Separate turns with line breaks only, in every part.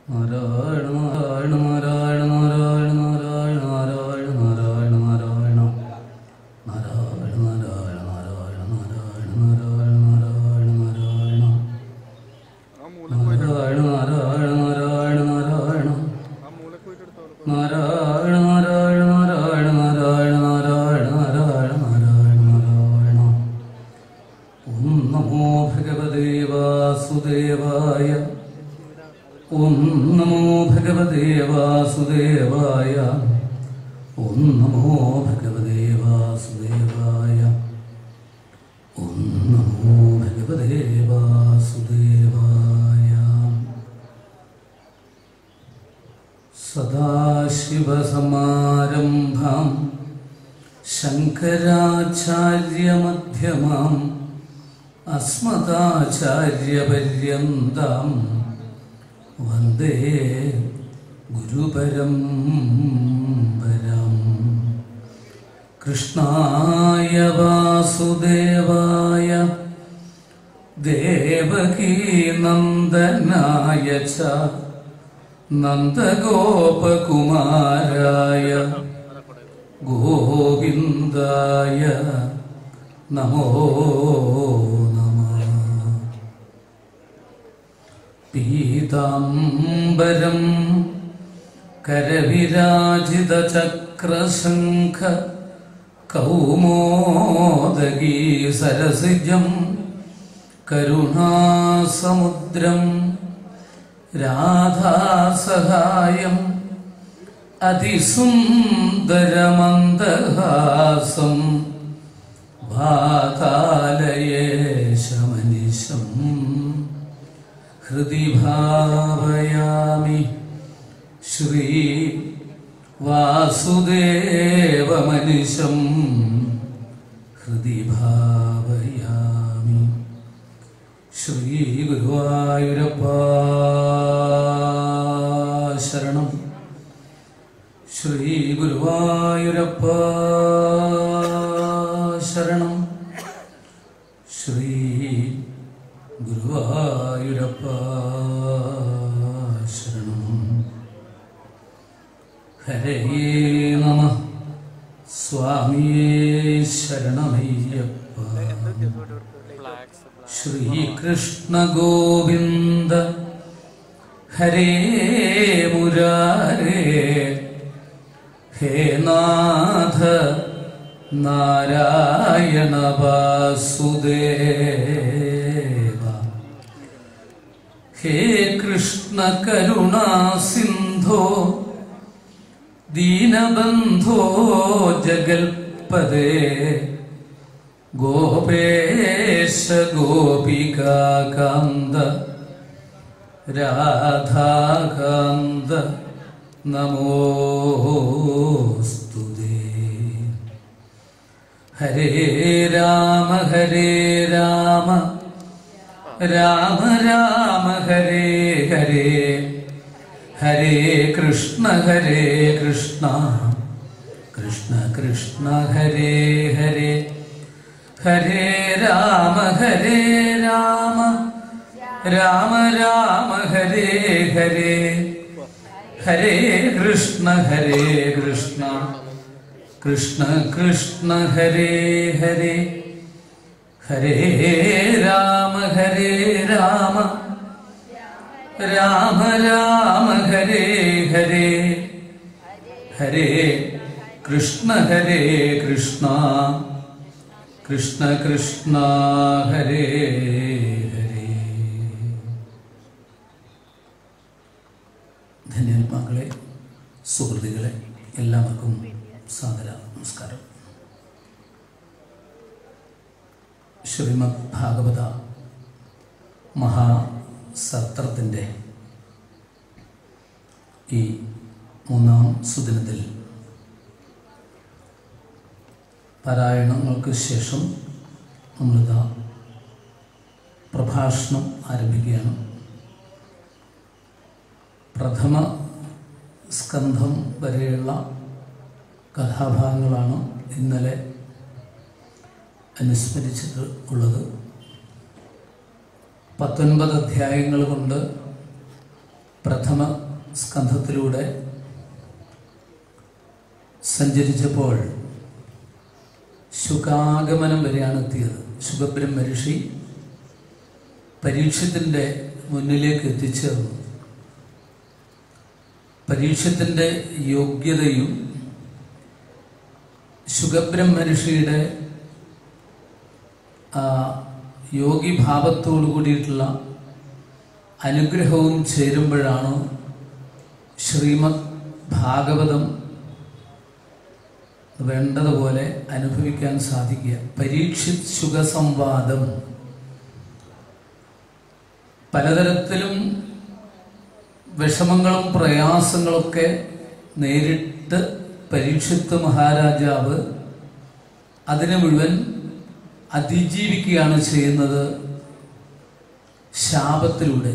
നാരായണ നാരായണ നാരായണ നാരായണ നാരായണ നാരായണ നാരായണ നാരായണ നാരായണ നാരായണ നാരായണ നാരായണ നാരായണ നാരായണ നാരായണ
ആ മൂലക്ക് പോയിട്ട്
നാരായണ നാരായണ നാരായണ നാരായണ
ആ മൂലക്ക് പോയിട്ട് എടുത്തോളൂ
നാരായണ നാരായണ നാരായണ നാരായണ നാരായണ നാരായണ നാരായണ നാരായണ ഓം നമോ ഭഗവതേ വാസുദേവായ ഓം നമോ ഭഗവതേ വാസുദേവായ ഓം നമോ ഭഗവതേ വാസുദേവായ ഓം നമോ ഭഗവതേ വാസുദേവായ സദാശിവസമാരംഭാം ശങ്കരാചാര്യമധ്യമാം അസ്മദാചാര്യപര്യന്താം വന്ദേ ഗുരുപരം കൃഷ്ണായ വാസുദേവായ ദേവകീനന്ദനായ ച നന്ദഗോപകുമാരായ ഗോവിന്ദായ നമോ നമ പീതാംബരം കരവിരാജിതചക്രശംഖ കൗമോദഗീ സരസിജം കരുണാസമുദ്രം രാധാസഹായം അതിസുന്ദരമന്ദഹാസം വാതാലയേശമനിശം ഹൃദി ഭാവയാമി ശ്രീ വാസുദേവമനിശം ഹൃദി ഭാവയാമി ശ്രീ ഗുരുവായൂരപ്പ ശരണം ശ്രീ ഗുരുവായൂരപ്പ ശരണം ശ്രീ ഗുരുവായൂരപ്പ ശരണം ഹരേ നമ സ്വാമിയേ ശരണമയ്യപ്പ ശ്രീകൃഷ്ണ ഗോവിന്ദ ഹരേ മുരാരേ ഹേ നാഥ നാരായണ വാസുദേവ ഹേ കൃഷ്ണ കരുണാ സിന്ധോ ദീനബന്ധോ ജഗൽപദേ ഗോപേശ ഗോപികാന്ത രാധാകാന്ത നമോസ്തുതേ ഹരേ രാമ ഹരേ രാമ രാമ രാമ ഹരേ ഹരേ ഹരേ കൃഷ്ണ ഹരേ കൃഷ്ണ കൃഷ്ണ കൃഷ്ണ ഹരേ ഹരേ ഹരേ രാമ ഹരേ രാമ രാമ രാമ ഹരേ ഹരേ ഹരേ കൃഷ്ണ ഹരേ കൃഷ്ണ കൃഷ്ണ കൃഷ്ണ ഹരേ ഹരേ ഹരേ രാമ ഹരേ രാമ രാമ രാമ ഹരേ ഹരേ ഹരേ കൃഷ്ണ ഹരേ കൃഷ്ണ കൃഷ്ണ കൃഷ്ണ ഹരേ ഹരേ ധന്യാത്മാക്കളെ സുഹൃത്തുക്കളെ എല്ലാവർക്കും സാദര നമസ്കാരം ശ്രീമദ് ഭാഗവത മഹാസത്രത്തിൻ്റെ ഈ മൂന്നാം സുദിനത്തിൽ പാരായണങ്ങൾക്ക് ശേഷം നമ്മളിതാ പ്രഭാഷണം ആരംഭിക്കുകയാണ് പ്രഥമ സ്കന്ധം വരെയുള്ള കഥാഭാഗങ്ങളാണ് ഇന്നലെ അനുസ്മരിച്ചിട്ട് ഉള്ളത് പത്തൊൻപത് അധ്യായങ്ങൾ കൊണ്ട് പ്രഥമ സ്കന്ധത്തിലൂടെ സഞ്ചരിച്ചപ്പോൾ ശുകാഗമനം വരെയാണ് എത്തിയത് ശുഖബ്രഹ്മ ഋഷി പരീക്ഷത്തിൻ്റെ മുന്നിലേക്ക് എത്തിച്ചേർന്നു പരീക്ഷത്തിൻ്റെ യോഗ്യതയും ശുഖബ്രഹ്മ ഋഷിയുടെ ആ, യോഗിഭാവത്തോടു കൂടിയിട്ടുള്ള അനുഗ്രഹവും ചേരുമ്പോഴാണ് ശ്രീമദ് ഭാഗവതം വേണ്ടതുപോലെ അനുഭവിക്കാൻ സാധിക്കുക പരീക്ഷിത് സുഖസംവാദം പലതരത്തിലും വിഷമങ്ങളും പ്രയാസങ്ങളൊക്കെ നേരിട്ട് പരീക്ഷിത്ത് മഹാരാജാവ് അതിനെ മുഴുവൻ അതിജീവിക്കുകയാണ് ചെയ്യുന്നത് ശാപത്തിലൂടെ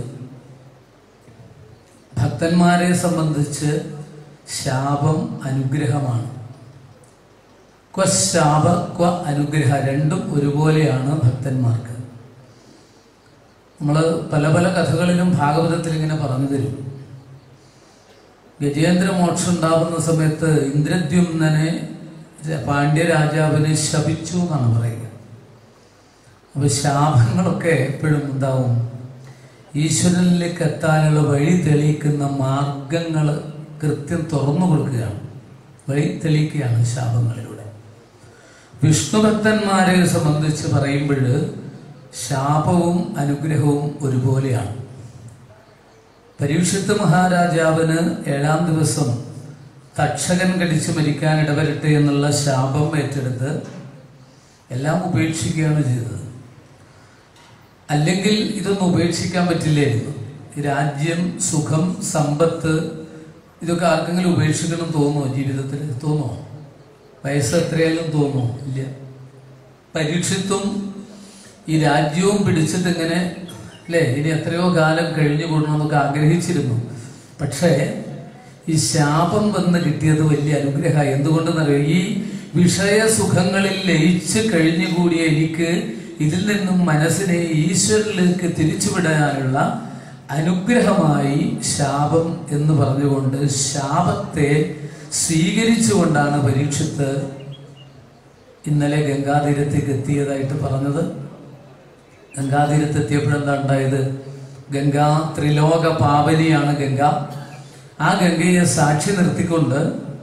ഭക്തന്മാരെ സംബന്ധിച്ച് ശാപം അനുഗ്രഹമാണ് ക്വ ശാപ ക്വ അനുഗ്രഹ രണ്ടും ഒരുപോലെയാണ് ഭക്തന്മാർക്ക് നമ്മൾ പല പല കഥകളിലും ഭാഗവതത്തിൽ ഇങ്ങനെ പറഞ്ഞു തരും ഗജേന്ദ്ര മോക്ഷം ഉണ്ടാകുന്ന സമയത്ത് ഇന്ദ്രദ്യുമ്നനെ പാണ്ഡ്യരാജാവിനെ ശപിച്ചു എന്നാണ് പറയുക അപ്പൊ ശാപങ്ങളൊക്കെ എപ്പോഴും ഉണ്ടാവും ഈശ്വരനിലേക്ക് എത്താനുള്ള വഴി തെളിയിക്കുന്ന മാർഗങ്ങൾ കൃത്യം തുറന്നു കൊടുക്കുകയാണ് വഴി തെളിയിക്കുകയാണ് ശാപങ്ങളിലൂടെ വിഷ്ണു ഭക്തന്മാരെ സംബന്ധിച്ച് പറയുമ്പോൾ ശാപവും അനുഗ്രഹവും ഒരുപോലെയാണ് പരീക്ഷിത്ത് മഹാരാജാവിന് ഏഴാം ദിവസം തക്ഷകൻ കടിച്ചു മരിക്കാൻ ഇടവരട്ടെ എന്നുള്ള ശാപം ഏറ്റെടുത്ത് എല്ലാം ഉപേക്ഷിക്കുകയാണ് ചെയ്തത് അല്ലെങ്കിൽ ഇതൊന്നും ഉപേക്ഷിക്കാൻ പറ്റില്ലായിരുന്നു ഈ രാജ്യം സുഖം സമ്പത്ത് ഇതൊക്കെ ആർക്കെങ്കിലും ഉപേക്ഷിക്കണം തോന്നുമോ ജീവിതത്തിൽ തോന്നുമോ വയസ്സ് എത്രയായാലും തോന്നുമോ ഇല്ല പരീക്ഷിത്തും ഈ രാജ്യവും പിടിച്ചിട്ട് ഇങ്ങനെ അല്ലേ ഇനി എത്രയോ കാലം കഴിഞ്ഞു കൂടണമെന്നൊക്കെ ആഗ്രഹിച്ചിരുന്നു പക്ഷേ ഈ ശാപം വന്ന് കിട്ടിയത് വലിയ അനുഗ്രഹമായി എന്തുകൊണ്ടെന്നറിയോ ഈ വിഷയസുഖങ്ങളിൽ ലയിച്ച് കഴിഞ്ഞുകൂടിയ എനിക്ക് ഇതിൽ നിന്നും മനസ്സിനെ ഈശ്വരനിലേക്ക് തിരിച്ചുവിടാനുള്ള അനുഗ്രഹമായി ശാപം എന്ന് പറഞ്ഞുകൊണ്ട് ശാപത്തെ സ്വീകരിച്ചുകൊണ്ടാണ് പരീക്ഷത്ത് ഇന്നലെ ഗംഗാതീരത്തേക്ക് എത്തിയതായിട്ട് പറഞ്ഞത് ഗംഗാതീരത്ത് എത്തിയപ്പോഴെന്താ ഉണ്ടായത് ഗംഗാ ത്രിലോക പാവനിയാണ് ഗംഗ ആ ഗംഗയെ സാക്ഷി നിർത്തിക്കൊണ്ട്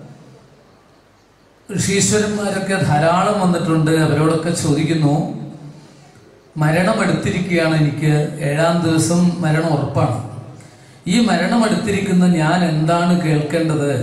ഋഷീശ്വരന്മാരൊക്കെ ധാരാളം വന്നിട്ടുണ്ട് അവരോടൊക്കെ ചോദിക്കുന്നു മരണം എടുത്തിരിക്കുകയാണ് എനിക്ക് ഏഴാം ദിവസം മരണം ഉറപ്പാണ് ഈ മരണം എടുത്തിരിക്കുന്ന ഞാൻ എന്താണ് കേൾക്കേണ്ടത്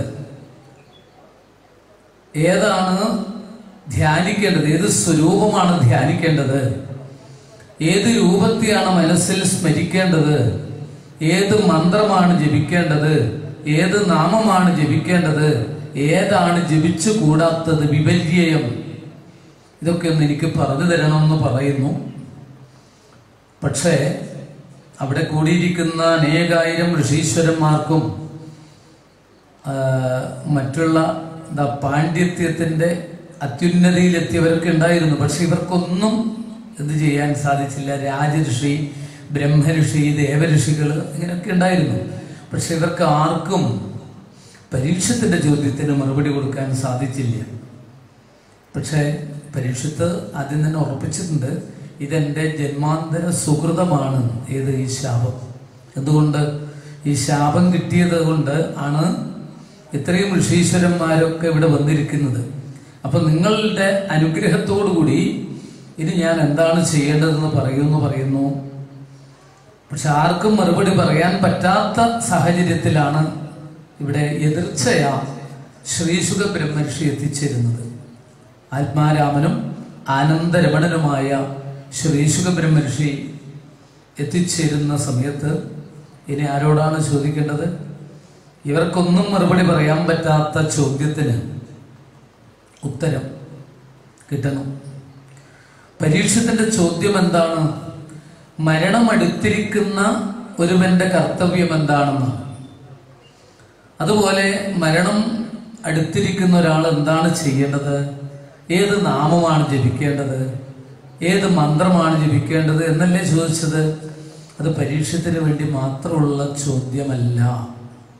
ഏതാണ് ധ്യാനിക്കേണ്ടത് ഏത് സ്വരൂപമാണ് ധ്യാനിക്കേണ്ടത് ഏത് രൂപത്തെയാണ് മനസ്സിൽ സ്മരിക്കേണ്ടത് ഏത് മന്ത്രമാണ് ജപിക്കേണ്ടത് ഏത് നാമമാണ് ജപിക്കേണ്ടത് ഏതാണ് ജപിച്ചു കൂടാത്തത് വിപര്യം ഇതൊക്കെ ഒന്ന് എനിക്ക് പറഞ്ഞു തരണമെന്ന് പറയുന്നു പക്ഷേ അവിടെ കൂടിയിരിക്കുന്ന അനേകായിരം ഋഷീശ്വരന്മാർക്കും ആ, മറ്റുള്ള എന്താ പാണ്ഡിത്യത്തിന്റെ അത്യുന്നതിയിലെത്തിയവരൊക്കെ ഉണ്ടായിരുന്നു പക്ഷെ ഇവർക്കൊന്നും എന്ത് ചെയ്യാൻ സാധിച്ചില്ല രാജഋഷി ബ്രഹ്മഋഷി ദേവഋഷികൾ ഇങ്ങനെയൊക്കെ ഉണ്ടായിരുന്നു പക്ഷെ ഇവർക്ക് ആർക്കും പരീക്ഷത്തിന്റെ ചോദ്യത്തിന് മറുപടി കൊടുക്കാൻ സാധിച്ചില്ല പക്ഷേ പരീക്ഷത്ത് ആദ്യം തന്നെ ഉറപ്പിച്ചിട്ടുണ്ട് ഇതെന്റെ ജന്മാന്തര സുഹൃതമാണ് ഏത് ഈ ശാപം എന്തുകൊണ്ട് ഈ ശാപം കിട്ടിയത് കൊണ്ട് ആണ് ഇത്രയും ഋഷീശ്വരന്മാരൊക്കെ ഇവിടെ വന്നിരിക്കുന്നത് അപ്പൊ നിങ്ങളുടെ അനുഗ്രഹത്തോടു കൂടി ഇനി ഞാൻ എന്താണ് ചെയ്യേണ്ടതെന്ന് പറയുന്നു പറയുന്നു പക്ഷെ ആർക്കും മറുപടി പറയാൻ പറ്റാത്ത സാഹചര്യത്തിലാണ് ഇവിടെ എതിർച്ചയാ ശ്രീശുഖ ബ്രഹ്മർഷി എത്തിച്ചേരുന്നത് ആത്മാരാമനും ആനന്ദരമണനുമായ ശ്രീശുഖ ബ്രഹ്മർഷി എത്തിച്ചേരുന്ന സമയത്ത് ഇനി ആരോടാണ് ചോദിക്കേണ്ടത് ഇവർക്കൊന്നും മറുപടി പറയാൻ പറ്റാത്ത ചോദ്യത്തിന് ഉത്തരം കിട്ടണം പരീക്ഷത്തിന്റെ ചോദ്യം എന്താണ് മരണം അടുത്തിരിക്കുന്ന ഒരുവന്റെ കർത്തവ്യം എന്താണെന്ന് അതുപോലെ മരണം അടുത്തിരിക്കുന്ന ഒരാൾ എന്താണ് ചെയ്യേണ്ടത് ഏത് നാമമാണ് ജപിക്കേണ്ടത് ഏത് മന്ത്രമാണ് ജപിക്കേണ്ടത് എന്നല്ലേ ചോദിച്ചത് അത് പരീക്ഷത്തിന് വേണ്ടി മാത്രമുള്ള ചോദ്യമല്ല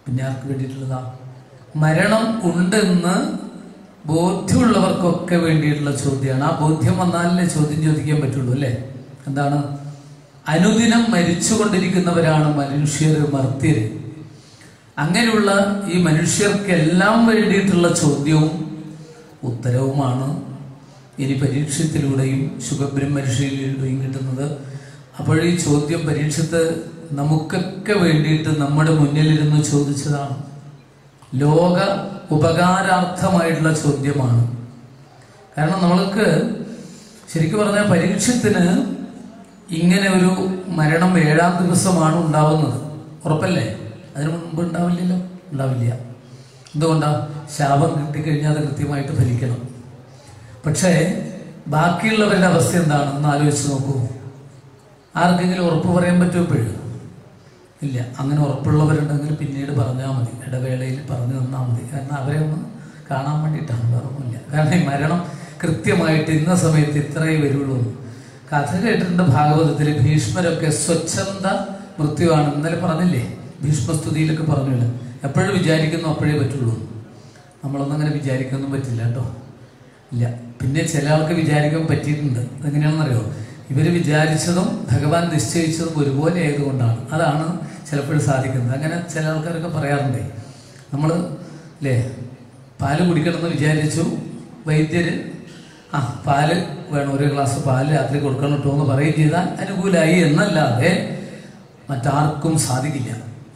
പിന്നെ ആർക്ക് വേണ്ടിയിട്ടുള്ളതാ മരണം ഉണ്ടെന്ന് ബോധ്യമുള്ളവർക്കൊക്കെ വേണ്ടിയിട്ടുള്ള ചോദ്യമാണ് ആ ബോധ്യം വന്നാലേ ചോദ്യം ചോദിക്കാൻ പറ്റുള്ളൂ അല്ലേ എന്താണ് അനുദിനം മരിച്ചുകൊണ്ടിരിക്കുന്നവരാണ് മനുഷ്യർ മർത്യര് അങ്ങനെയുള്ള ഈ മനുഷ്യർക്കെല്ലാം വേണ്ടിയിട്ടുള്ള ചോദ്യവും ഉത്തരവുമാണ് ഇനി പരീക്ഷത്തിലൂടെയും ശുഭബ്രഹ്മർഷിയിലൂടെയും കിട്ടുന്നത് അപ്പോൾ ഈ ചോദ്യം പരീക്ഷത്ത് നമുക്കൊക്കെ വേണ്ടിയിട്ട് നമ്മുടെ മുന്നിലിരുന്ന് ചോദിച്ചതാണ് ലോക ഉപകാരാർത്ഥമായിട്ടുള്ള ചോദ്യമാണ് കാരണം നമ്മൾക്ക് ശരിക്കും പറഞ്ഞാൽ പരീക്ഷത്തിന് ഇങ്ങനെ ഒരു മരണം ഏഴാം ദിവസമാണ് ഉണ്ടാവുന്നത് ഉറപ്പല്ലേ അതിനു മുൻപ് ഉണ്ടാവില്ലല്ലോ ഉണ്ടാവില്ല എന്തുകൊണ്ടാ ശാപം കിട്ടിക്കഴിഞ്ഞാൽ അത് കൃത്യമായിട്ട് ഫലിക്കണം പക്ഷേ ബാക്കിയുള്ളവരുടെ അവസ്ഥ എന്താണെന്ന് ആലോചിച്ച് നോക്കൂ ആർക്കെങ്കിലും ഉറപ്പ് പറയാൻ പറ്റുമോ ഇപ്പോഴും ഇല്ല അങ്ങനെ ഉറപ്പുള്ളവരുണ്ടെങ്കിൽ പിന്നീട് പറഞ്ഞാൽ മതി ഇടവേളയിൽ പറഞ്ഞു തന്നാൽ മതി കാരണം അവരെ ഒന്ന് കാണാൻ വേണ്ടിയിട്ടാണ് വേറെ ഒന്നുമില്ല കാരണം ഈ മരണം കൃത്യമായിട്ട് ഇന്ന സമയത്ത് ഇത്രയേ വരുള്ളൂ എന്ന്. കഥ കേട്ടിട്ടുണ്ട് ഭാഗവതത്തിൽ ഭീഷ്മരൊക്കെ സ്വച്ഛന്ത മൃത്യുവാണ് ഇന്നലെ പറഞ്ഞില്ലേ ഭീഷ്മസ്തുതിയിലൊക്കെ പറഞ്ഞില്ല എപ്പോഴും വിചാരിക്കുന്നു അപ്പോഴേ പറ്റുള്ളൂ നമ്മളൊന്നും അങ്ങനെ വിചാരിക്കൊന്നും പറ്റില്ല കേട്ടോ ഇല്ല പിന്നെ ചില ആൾക്ക് വിചാരിക്കാൻ പറ്റിയിട്ടുണ്ട് അതെങ്ങനെയാണെന്നറിയോ ഇവർ വിചാരിച്ചതും ഭഗവാൻ നിശ്ചയിച്ചതും ഒരുപോലെ ആയതുകൊണ്ടാണ് അതാണ് ചിലപ്പോഴും സാധിക്കുന്നത് അങ്ങനെ ചില ആൾക്കാരൊക്കെ പറയാറുണ്ടേ നമ്മൾ അല്ലേ പാല് കുടിക്കണമെന്ന് വിചാരിച്ചു വൈദ്യര് ആ പാല് വേണം ഒരു ഗ്ലാസ് പാല് രാത്രി കൊടുക്കണം കേട്ടോ എന്ന് പറയുകയും ചെയ്താൽ അനുകൂലമായി എന്നല്ലാതെ മറ്റാർക്കും സാധിക്കില്ല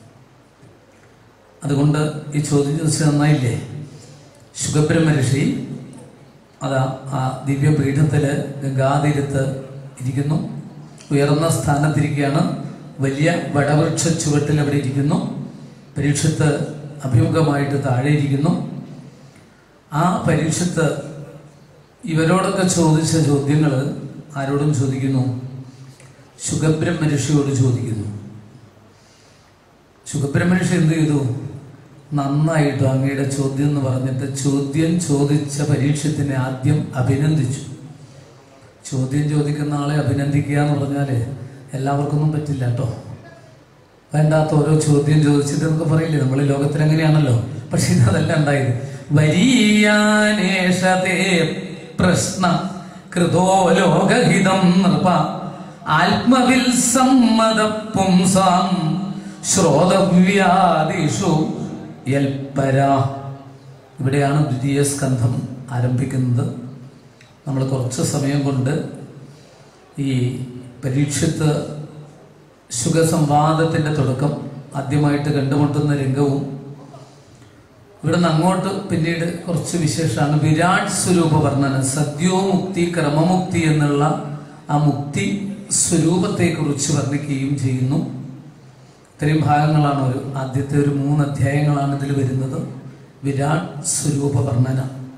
അതുകൊണ്ട് ഈ ചോദ്യം ചോദിച്ചത് നന്നായില്ലേ ശുഖബ്രഹ്മ ഋഷി അതാ ആ ദിവ്യപീഠത്തില് ഗംഗാതീരത്ത് ഇരിക്കുന്നു ഉയർന്ന സ്ഥാനത്തിരിക്കുകയാണ് വലിയ വടവൃക്ഷ ചുവട്ടിൽ അവിടെ ഇരിക്കുന്നു പരീക്ഷത്ത് അഭിമുഖമായിട്ട് താഴെ ഇരിക്കുന്നു ആ പരീക്ഷത്ത് ഇവരോടൊക്കെ ചോദിച്ച ചോദ്യങ്ങൾ ആരോടും ചോദിക്കുന്നു ശുഖബ്രഹ്മ ഋഷിയോട് ചോദിക്കുന്നു ശുഖബ്രഹ്മ ഋഷി എന്ത് ചെയ്തു നന്നായിട്ട് അങ്ങയുടെ ചോദ്യം എന്ന് പറഞ്ഞിട്ട് ചോദ്യം ചോദിച്ച പരീക്ഷത്തിനെ ആദ്യം അഭിനന്ദിച്ചു ചോദ്യം ചോദിക്കുന്ന ആളെ അഭിനന്ദിക്കുക എന്ന് പറഞ്ഞാല് എല്ലാവർക്കൊന്നും പറ്റില്ല കേട്ടോ വേണ്ടാത്ത ഓരോ ചോദ്യം ചോദിച്ചിട്ട് നമുക്ക് പറയില്ലേ നമ്മൾ ലോകത്തിൽ എങ്ങനെയാണല്ലോ പക്ഷെ ഇതല്ല ഉണ്ടായത് വരീയാനേഷതേ പ്രശ്ന കൃതോ ലോകഹിതം നൃപ ആത്മവിൽ സമ്മത പുംസാം ശ്രോതവ്യാദിഷു യൽപര ഇവിടെയാണ് ദ്വിതീയ സ്കന്ധം ആരംഭിക്കുന്നത് നമ്മൾ കുറച്ച് സമയം കൊണ്ട് ഈ പരീക്ഷത്ത് സുഖസംവാദത്തിന്റെ തുടക്കം ആദ്യമായിട്ട് കണ്ടുമുട്ടുന്ന രംഗവും ഇവിടെ നിന്ന് അങ്ങോട്ട് പിന്നീട് കുറച്ച് വിശേഷമാണ് വിരാട് സ്വരൂപ വർണ്ണന സദ്യോമുക്തി ക്രമമുക്തി എന്നുള്ള ആ മുക്തി സ്വരൂപത്തെ കുറിച്ച് വർണ്ണിക്കുകയും ചെയ്യുന്നു ഇത്രയും ഭാഗങ്ങളാണ് ഒരു ആദ്യത്തെ ഒരു മൂന്ന് അധ്യായങ്ങളാണ് ഇതിൽ വരുന്നത് വിരാട് സ്വരൂപ വർണ്ണന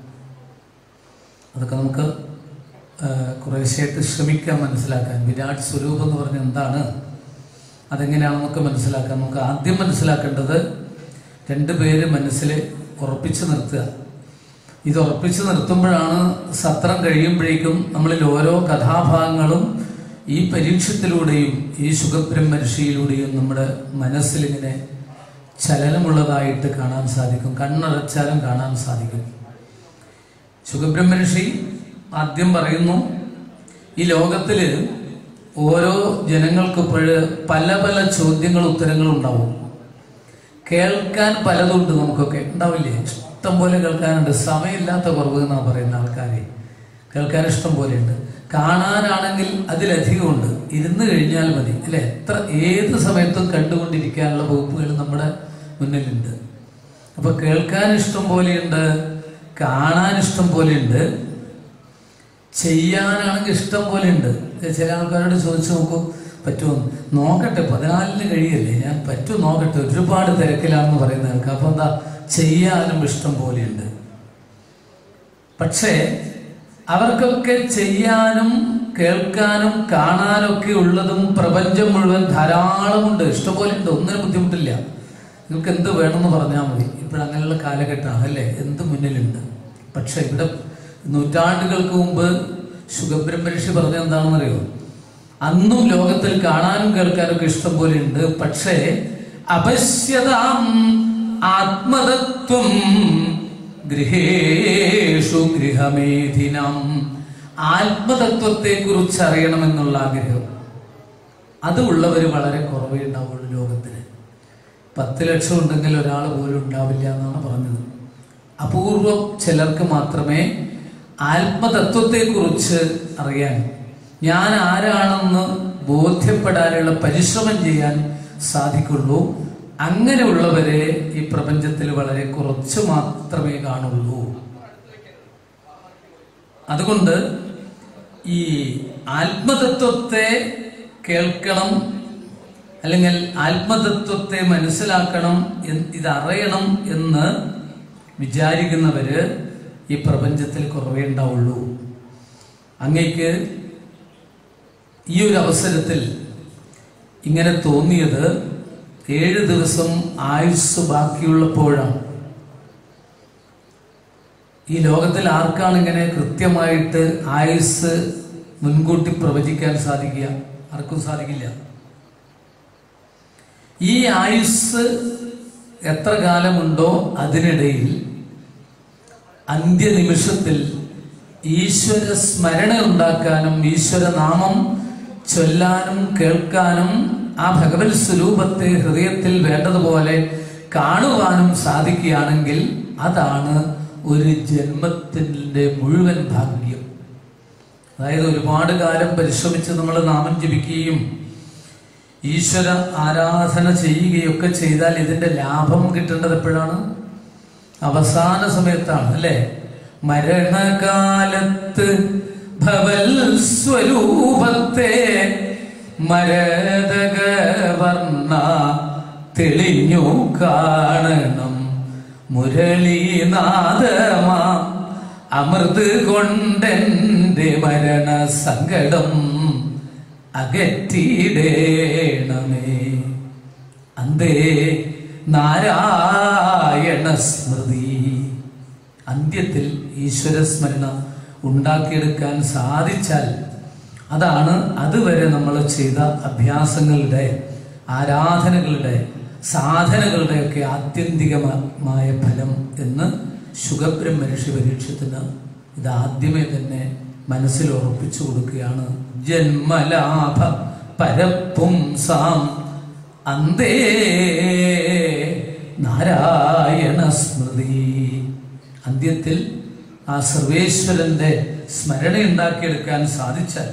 അതൊക്കെ നമുക്ക് ആ, കുറേശ്ശായിട്ട് ശ്രമിക്കാം മനസ്സിലാക്കാൻ വിരാട് സ്വരൂപം എന്ന് പറഞ്ഞാൽ എന്താണ് അതെങ്ങനെയാണെന്നൊക്കെ മനസ്സിലാക്കാൻ നമുക്ക് ആദ്യം മനസ്സിലാക്കേണ്ടത് രണ്ട് പേര് മനസ്സിൽ ഉറപ്പിച്ചു നിർത്തുക ഇത് ഉറപ്പിച്ചു നിർത്തുമ്പോഴാണ് സത്രം കഴിയുമ്പോഴേക്കും നമ്മളിൽ ഓരോ കഥാഭാഗങ്ങളും ഈ പരീക്ഷത്തിലൂടെയും ഈ സുഖബ്രഹ്മ ഋഷിയിലൂടെയും നമ്മുടെ മനസ്സിലിങ്ങനെ ചലനമുള്ളതായിട്ട് കാണാൻ സാധിക്കും കണ്ണടച്ചാലും കാണാൻ സാധിക്കും സുഖബ്രഹ്മ ഋഷി ആദ്യം പറയുന്നു ഈ ലോകത്തില് ഓരോ ജനങ്ങൾക്ക് ഇപ്പോഴ് പല പല ചോദ്യങ്ങൾ ഉത്തരങ്ങളും ഉണ്ടാവും കേൾക്കാൻ പലതുണ്ട് നമുക്കൊക്കെ ഉണ്ടാവില്ലേ ഇഷ്ടം പോലെ കേൾക്കാനുണ്ട് സമയമില്ലാത്ത കുറവ് എന്നാ പറയുന്ന ആൾക്കാരെ കേൾക്കാൻ ഇഷ്ടം പോലെയുണ്ട് കാണാനാണെങ്കിൽ അതിലധികമുണ്ട് ഇരുന്ന് കഴിഞ്ഞാൽ മതി അല്ലെ എത്ര ഏത് സമയത്തും കണ്ടുകൊണ്ടിരിക്കാനുള്ള വകുപ്പുകൾ നമ്മുടെ മുന്നിലുണ്ട് അപ്പൊ കേൾക്കാൻ ഇഷ്ടം പോലെയുണ്ട് കാണാൻ ഇഷ്ടം പോലെയുണ്ട് ചെയ്യാനാണെങ്കിൽ ഇഷ്ടം പോലെ ഉണ്ട് ചില ആൾക്കാരോട് ചോദിച്ചു നോക്കൂ പറ്റുമോ നോക്കട്ടെ പതിനാലിന് കഴിയല്ലേ ഞാൻ പറ്റും നോക്കട്ടെ ഒരുപാട് തിരക്കിലാണെന്ന് പറയുന്ന ആൾക്ക് അപ്പൊ എന്താ ചെയ്യാനും ഇഷ്ടം പോലെയുണ്ട് പക്ഷേ അവർക്കൊക്കെ ചെയ്യാനും കേൾക്കാനും കാണാനൊക്കെ ഉള്ളതും പ്രപഞ്ചം മുഴുവൻ ധാരാളമുണ്ട് ഇഷ്ടംപോലെ ഉണ്ട് ഒന്നിനും ബുദ്ധിമുട്ടില്ല നിങ്ങൾക്ക് എന്ത് വേണമെന്ന് പറഞ്ഞാൽ മതി ഇപ്പോഴങ്ങനെയുള്ള കാലഘട്ടമാണ് അല്ലേ എന്ത് മുന്നിലുണ്ട് പക്ഷെ ഇവിടെ നൂറ്റാണ്ടുകൾക്ക് മുമ്പ് സുഖബ്രഹ്മ പറഞ്ഞ എന്താണെന്നറിയോ അന്നും ലോകത്തിൽ കാണാനും കേൾക്കാനൊക്കെ ഇഷ്ടം പോലെ ഉണ്ട് പക്ഷേ അപശ്യതാം ആത്മതത്വം ഗൃഹേഷു ഗൃഹമേധിനം ആത്മതത്വത്തെ കുറിച്ച് അറിയണമെന്നുള്ള ആഗ്രഹം അത് ഉള്ളവർ വളരെ കുറവേ ഉണ്ടാവുള്ളൂ ലോകത്തിന് പത്ത് ലക്ഷം ഉണ്ടെങ്കിൽ ഒരാൾ പോലും ഉണ്ടാവില്ല എന്നാണ് പറഞ്ഞത് അപൂർവം ചിലർക്ക് മാത്രമേ ആത്മതത്വത്തെക്കുറിച്ച് അറിയാൻ ഞാൻ ആരാണെന്ന് ബോധ്യപ്പെടാനുള്ള പരിശ്രമം ചെയ്യാൻ സാധിക്കുള്ളൂ അങ്ങനെയുള്ളവരെ ഈ പ്രപഞ്ചത്തിൽ വളരെ കുറച്ച് മാത്രമേ കാണുള്ളൂ അതുകൊണ്ട് ഈ ആത്മതത്വത്തെ കേൾക്കണം അല്ലെങ്കിൽ ആത്മതത്വത്തെ മനസ്സിലാക്കണം എന്ന് ഇതറിയണം എന്ന് വിചാരിക്കുന്നവര് ഈ പ്രപഞ്ചത്തിൽ കുറവേ ഉണ്ടാവുള്ളൂ അങ്ങേക്ക് ഈ ഒരു അവസരത്തിൽ ഇങ്ങനെ തോന്നിയത് ഏഴ് ദിവസം ആയുസ് ബാക്കിയുള്ളപ്പോഴാണ് ഈ ലോകത്തിൽ ആർക്കാണ് ഇങ്ങനെ കൃത്യമായിട്ട് ആയുസ് മുൻകൂട്ടി പ്രവചിക്കാൻ സാധിക്കുക ആർക്കും സാധിക്കില്ല ഈ ആയുസ് എത്ര കാലമുണ്ടോ അതിനിടയിൽ അന്ത്യനിമിഷത്തിൽ ഈശ്വര സ്മരണ ഉണ്ടാക്കാനും ഈശ്വര നാമം ചൊല്ലാനും കേൾക്കാനും ആ ഭഗവത് സ്വരൂപത്തെ ഹൃദയത്തിൽ വേണ്ടതുപോലെ കാണുവാനും സാധിക്കുകയാണെങ്കിൽ അതാണ് ഒരു ജന്മത്തിൻ്റെ മുഴുവൻ ഭാഗ്യം അതായത് ഒരുപാട് കാലം പരിശ്രമിച്ച് നമ്മൾ നാമം ജപിക്കുകയും ഈശ്വര ആരാധന ചെയ്യുകയൊക്കെ ചെയ്താൽ ഇതിന്റെ ലാഭം കിട്ടേണ്ടത് എപ്പോഴാണ് അവസാന സമയത്താണ് അല്ലെ മരണകാലത്ത് ഭവൽ സ്വരൂപത്തെ മരതക വർണ്ണ തെളിഞ്ഞു കാണണം മുരളീനാദമാ അമൃത് കൊണ്ടെന്റെ മരണ സങ്കടം അകറ്റിടേണമേ അന്തേ നാരായണ സ്മൃതി അന്ത്യത്തിൽ ഈശ്വര സ്മരണ ഉണ്ടാക്കിയെടുക്കാൻ സാധിച്ചാൽ അതാണ് അതുവരെ നമ്മൾ ചെയ്ത അഭ്യാസങ്ങളുടെ ആരാധനകളുടെ സാധനകളുടെ ഒക്കെ ആത്യന്തികമായ ഫലം എന്ന് ശുഖബ്രഹ്മ ഋഷി പരീക്ഷത്തിന് ഇത് ആദ്യമേ തന്നെ മനസ്സിൽ ഉറപ്പിച്ചു കൊടുക്കുകയാണ് ജന്മലാഭ പരപ്പുംസാം അന്തേ നാരായണ സ്മൃതി അന്ത്യത്തിൽ ആ സർവേശ്വരന്റെ സ്മരണ ഉണ്ടാക്കിയെടുക്കാൻ സാധിച്ചാൽ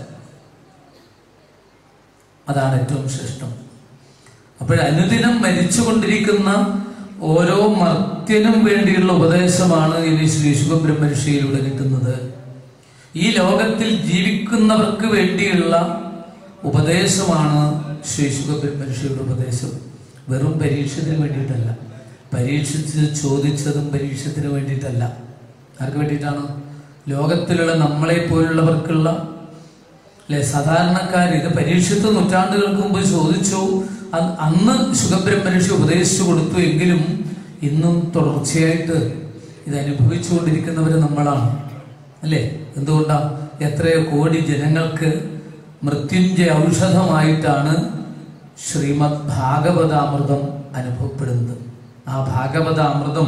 അതാണ് ഏറ്റവും ശ്രേഷ്ഠം അപ്പോൾ അനുദിനം മരിച്ചുകൊണ്ടിരിക്കുന്ന ഓരോ മർത്യനും വേണ്ടിയുള്ള ഉപദേശമാണ് ഇനി ശ്രീ ശുഖബ്രഹ്മർഷിയിലൂടെ കിട്ടുന്നത് ഈ ലോകത്തിൽ ജീവിക്കുന്നവർക്ക് വേണ്ടിയുള്ള ഉപദേശമാണ് ശ്രീ ശുഖബ്രഹ്മർഷിയുടെ ഉപദേശം വെറും പരീക്ഷത്തിന് വേണ്ടിയിട്ടല്ല പരീക്ഷിച്ച് ചോദിച്ചതും പരീക്ഷത്തിന് വേണ്ടിയിട്ടല്ല ആർക്ക് വേണ്ടിയിട്ടാണ് ലോകത്തിലുള്ള നമ്മളെ പോലുള്ളവർക്കുള്ള അല്ലെ സാധാരണക്കാർ ഇത് പരീക്ഷത്ത് നൂറ്റാണ്ടുകൾക്ക് മുമ്പ് ചോദിച്ചു അത് അന്ന് സുഖബ്രഹ്മഋഷി ഉപദേശിച്ചു കൊടുത്തു എങ്കിലും ഇന്നും തുടർച്ചയായിട്ട് ഇത് അനുഭവിച്ചുകൊണ്ടിരിക്കുന്നവർ നമ്മളാണ് അല്ലേ എന്തുകൊണ്ടാ എത്രയോ കോടി ജനങ്ങൾക്ക് മൃത്യുഞ്ജയ ഔഷധമായിട്ടാണ് ശ്രീമദ് ഭാഗവതാമൃതം അനുഭവപ്പെടുന്നത് ആ ഭാഗവതാമൃതം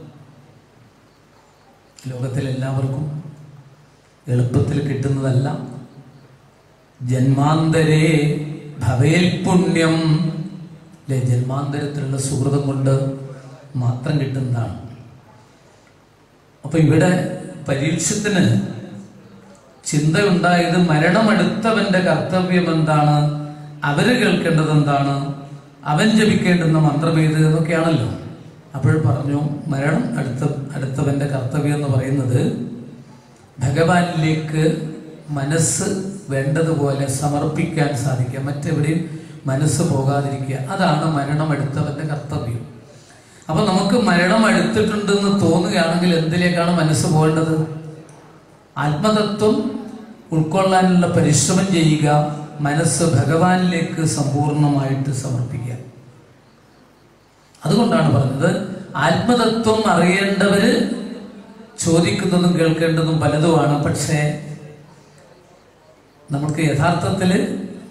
ലോകത്തിലെല്ലാവർക്കും എളുപ്പത്തിൽ കിട്ടുന്നതല്ല ജന്മാന്തരേ ഭവേൽ പുണ്യം അല്ലെ ജന്മാന്തരത്തിലുള്ള സുഹൃതം കൊണ്ട് മാത്രം കിട്ടുന്നതാണ് അപ്പൊ ഇവിടെ പരീക്ഷത്തിന് ചിന്തയുണ്ടായത് മരണമെടുത്തവന്റെ കർത്തവ്യം എന്താണ് അവര് കേൾക്കേണ്ടത് എന്താണ് അവൻ ജപിക്കേണ്ടുന്ന മന്ത്രമേത് എന്നൊക്കെയാണല്ലോ അപ്പോൾ പറഞ്ഞു മരണം അടുത്ത അടുത്തവന്റെ കർത്തവ്യം എന്ന് പറയുന്നത് ഭഗവാനിലേക്ക് മനസ്സ് വേണ്ടതുപോലെ സമർപ്പിക്കാൻ സാധിക്കുക മറ്റെവിടെയും മനസ്സ് പോകാതിരിക്കുക അതാണ് മരണം എടുത്തവന്റെ കർത്തവ്യം അപ്പൊ നമുക്ക് മരണം എടുത്തിട്ടുണ്ടെന്ന് തോന്നുകയാണെങ്കിൽ എന്തിലേക്കാണ് മനസ്സ് പോകേണ്ടത് ആത്മതത്വം ഉൾക്കൊള്ളാനുള്ള പരിശ്രമം ചെയ്യുക മനസ്സ് ഭഗവാനിലേക്ക് സമ്പൂർണമായിട്ട് സമർപ്പിക്കുക അതുകൊണ്ടാണ് പറഞ്ഞത് ആത്മതത്വം അറിയേണ്ടവര് ചോദിക്കുന്നതും കേൾക്കേണ്ടതും പലതുമാണ് പക്ഷേ നമുക്ക് യഥാർത്ഥത്തിൽ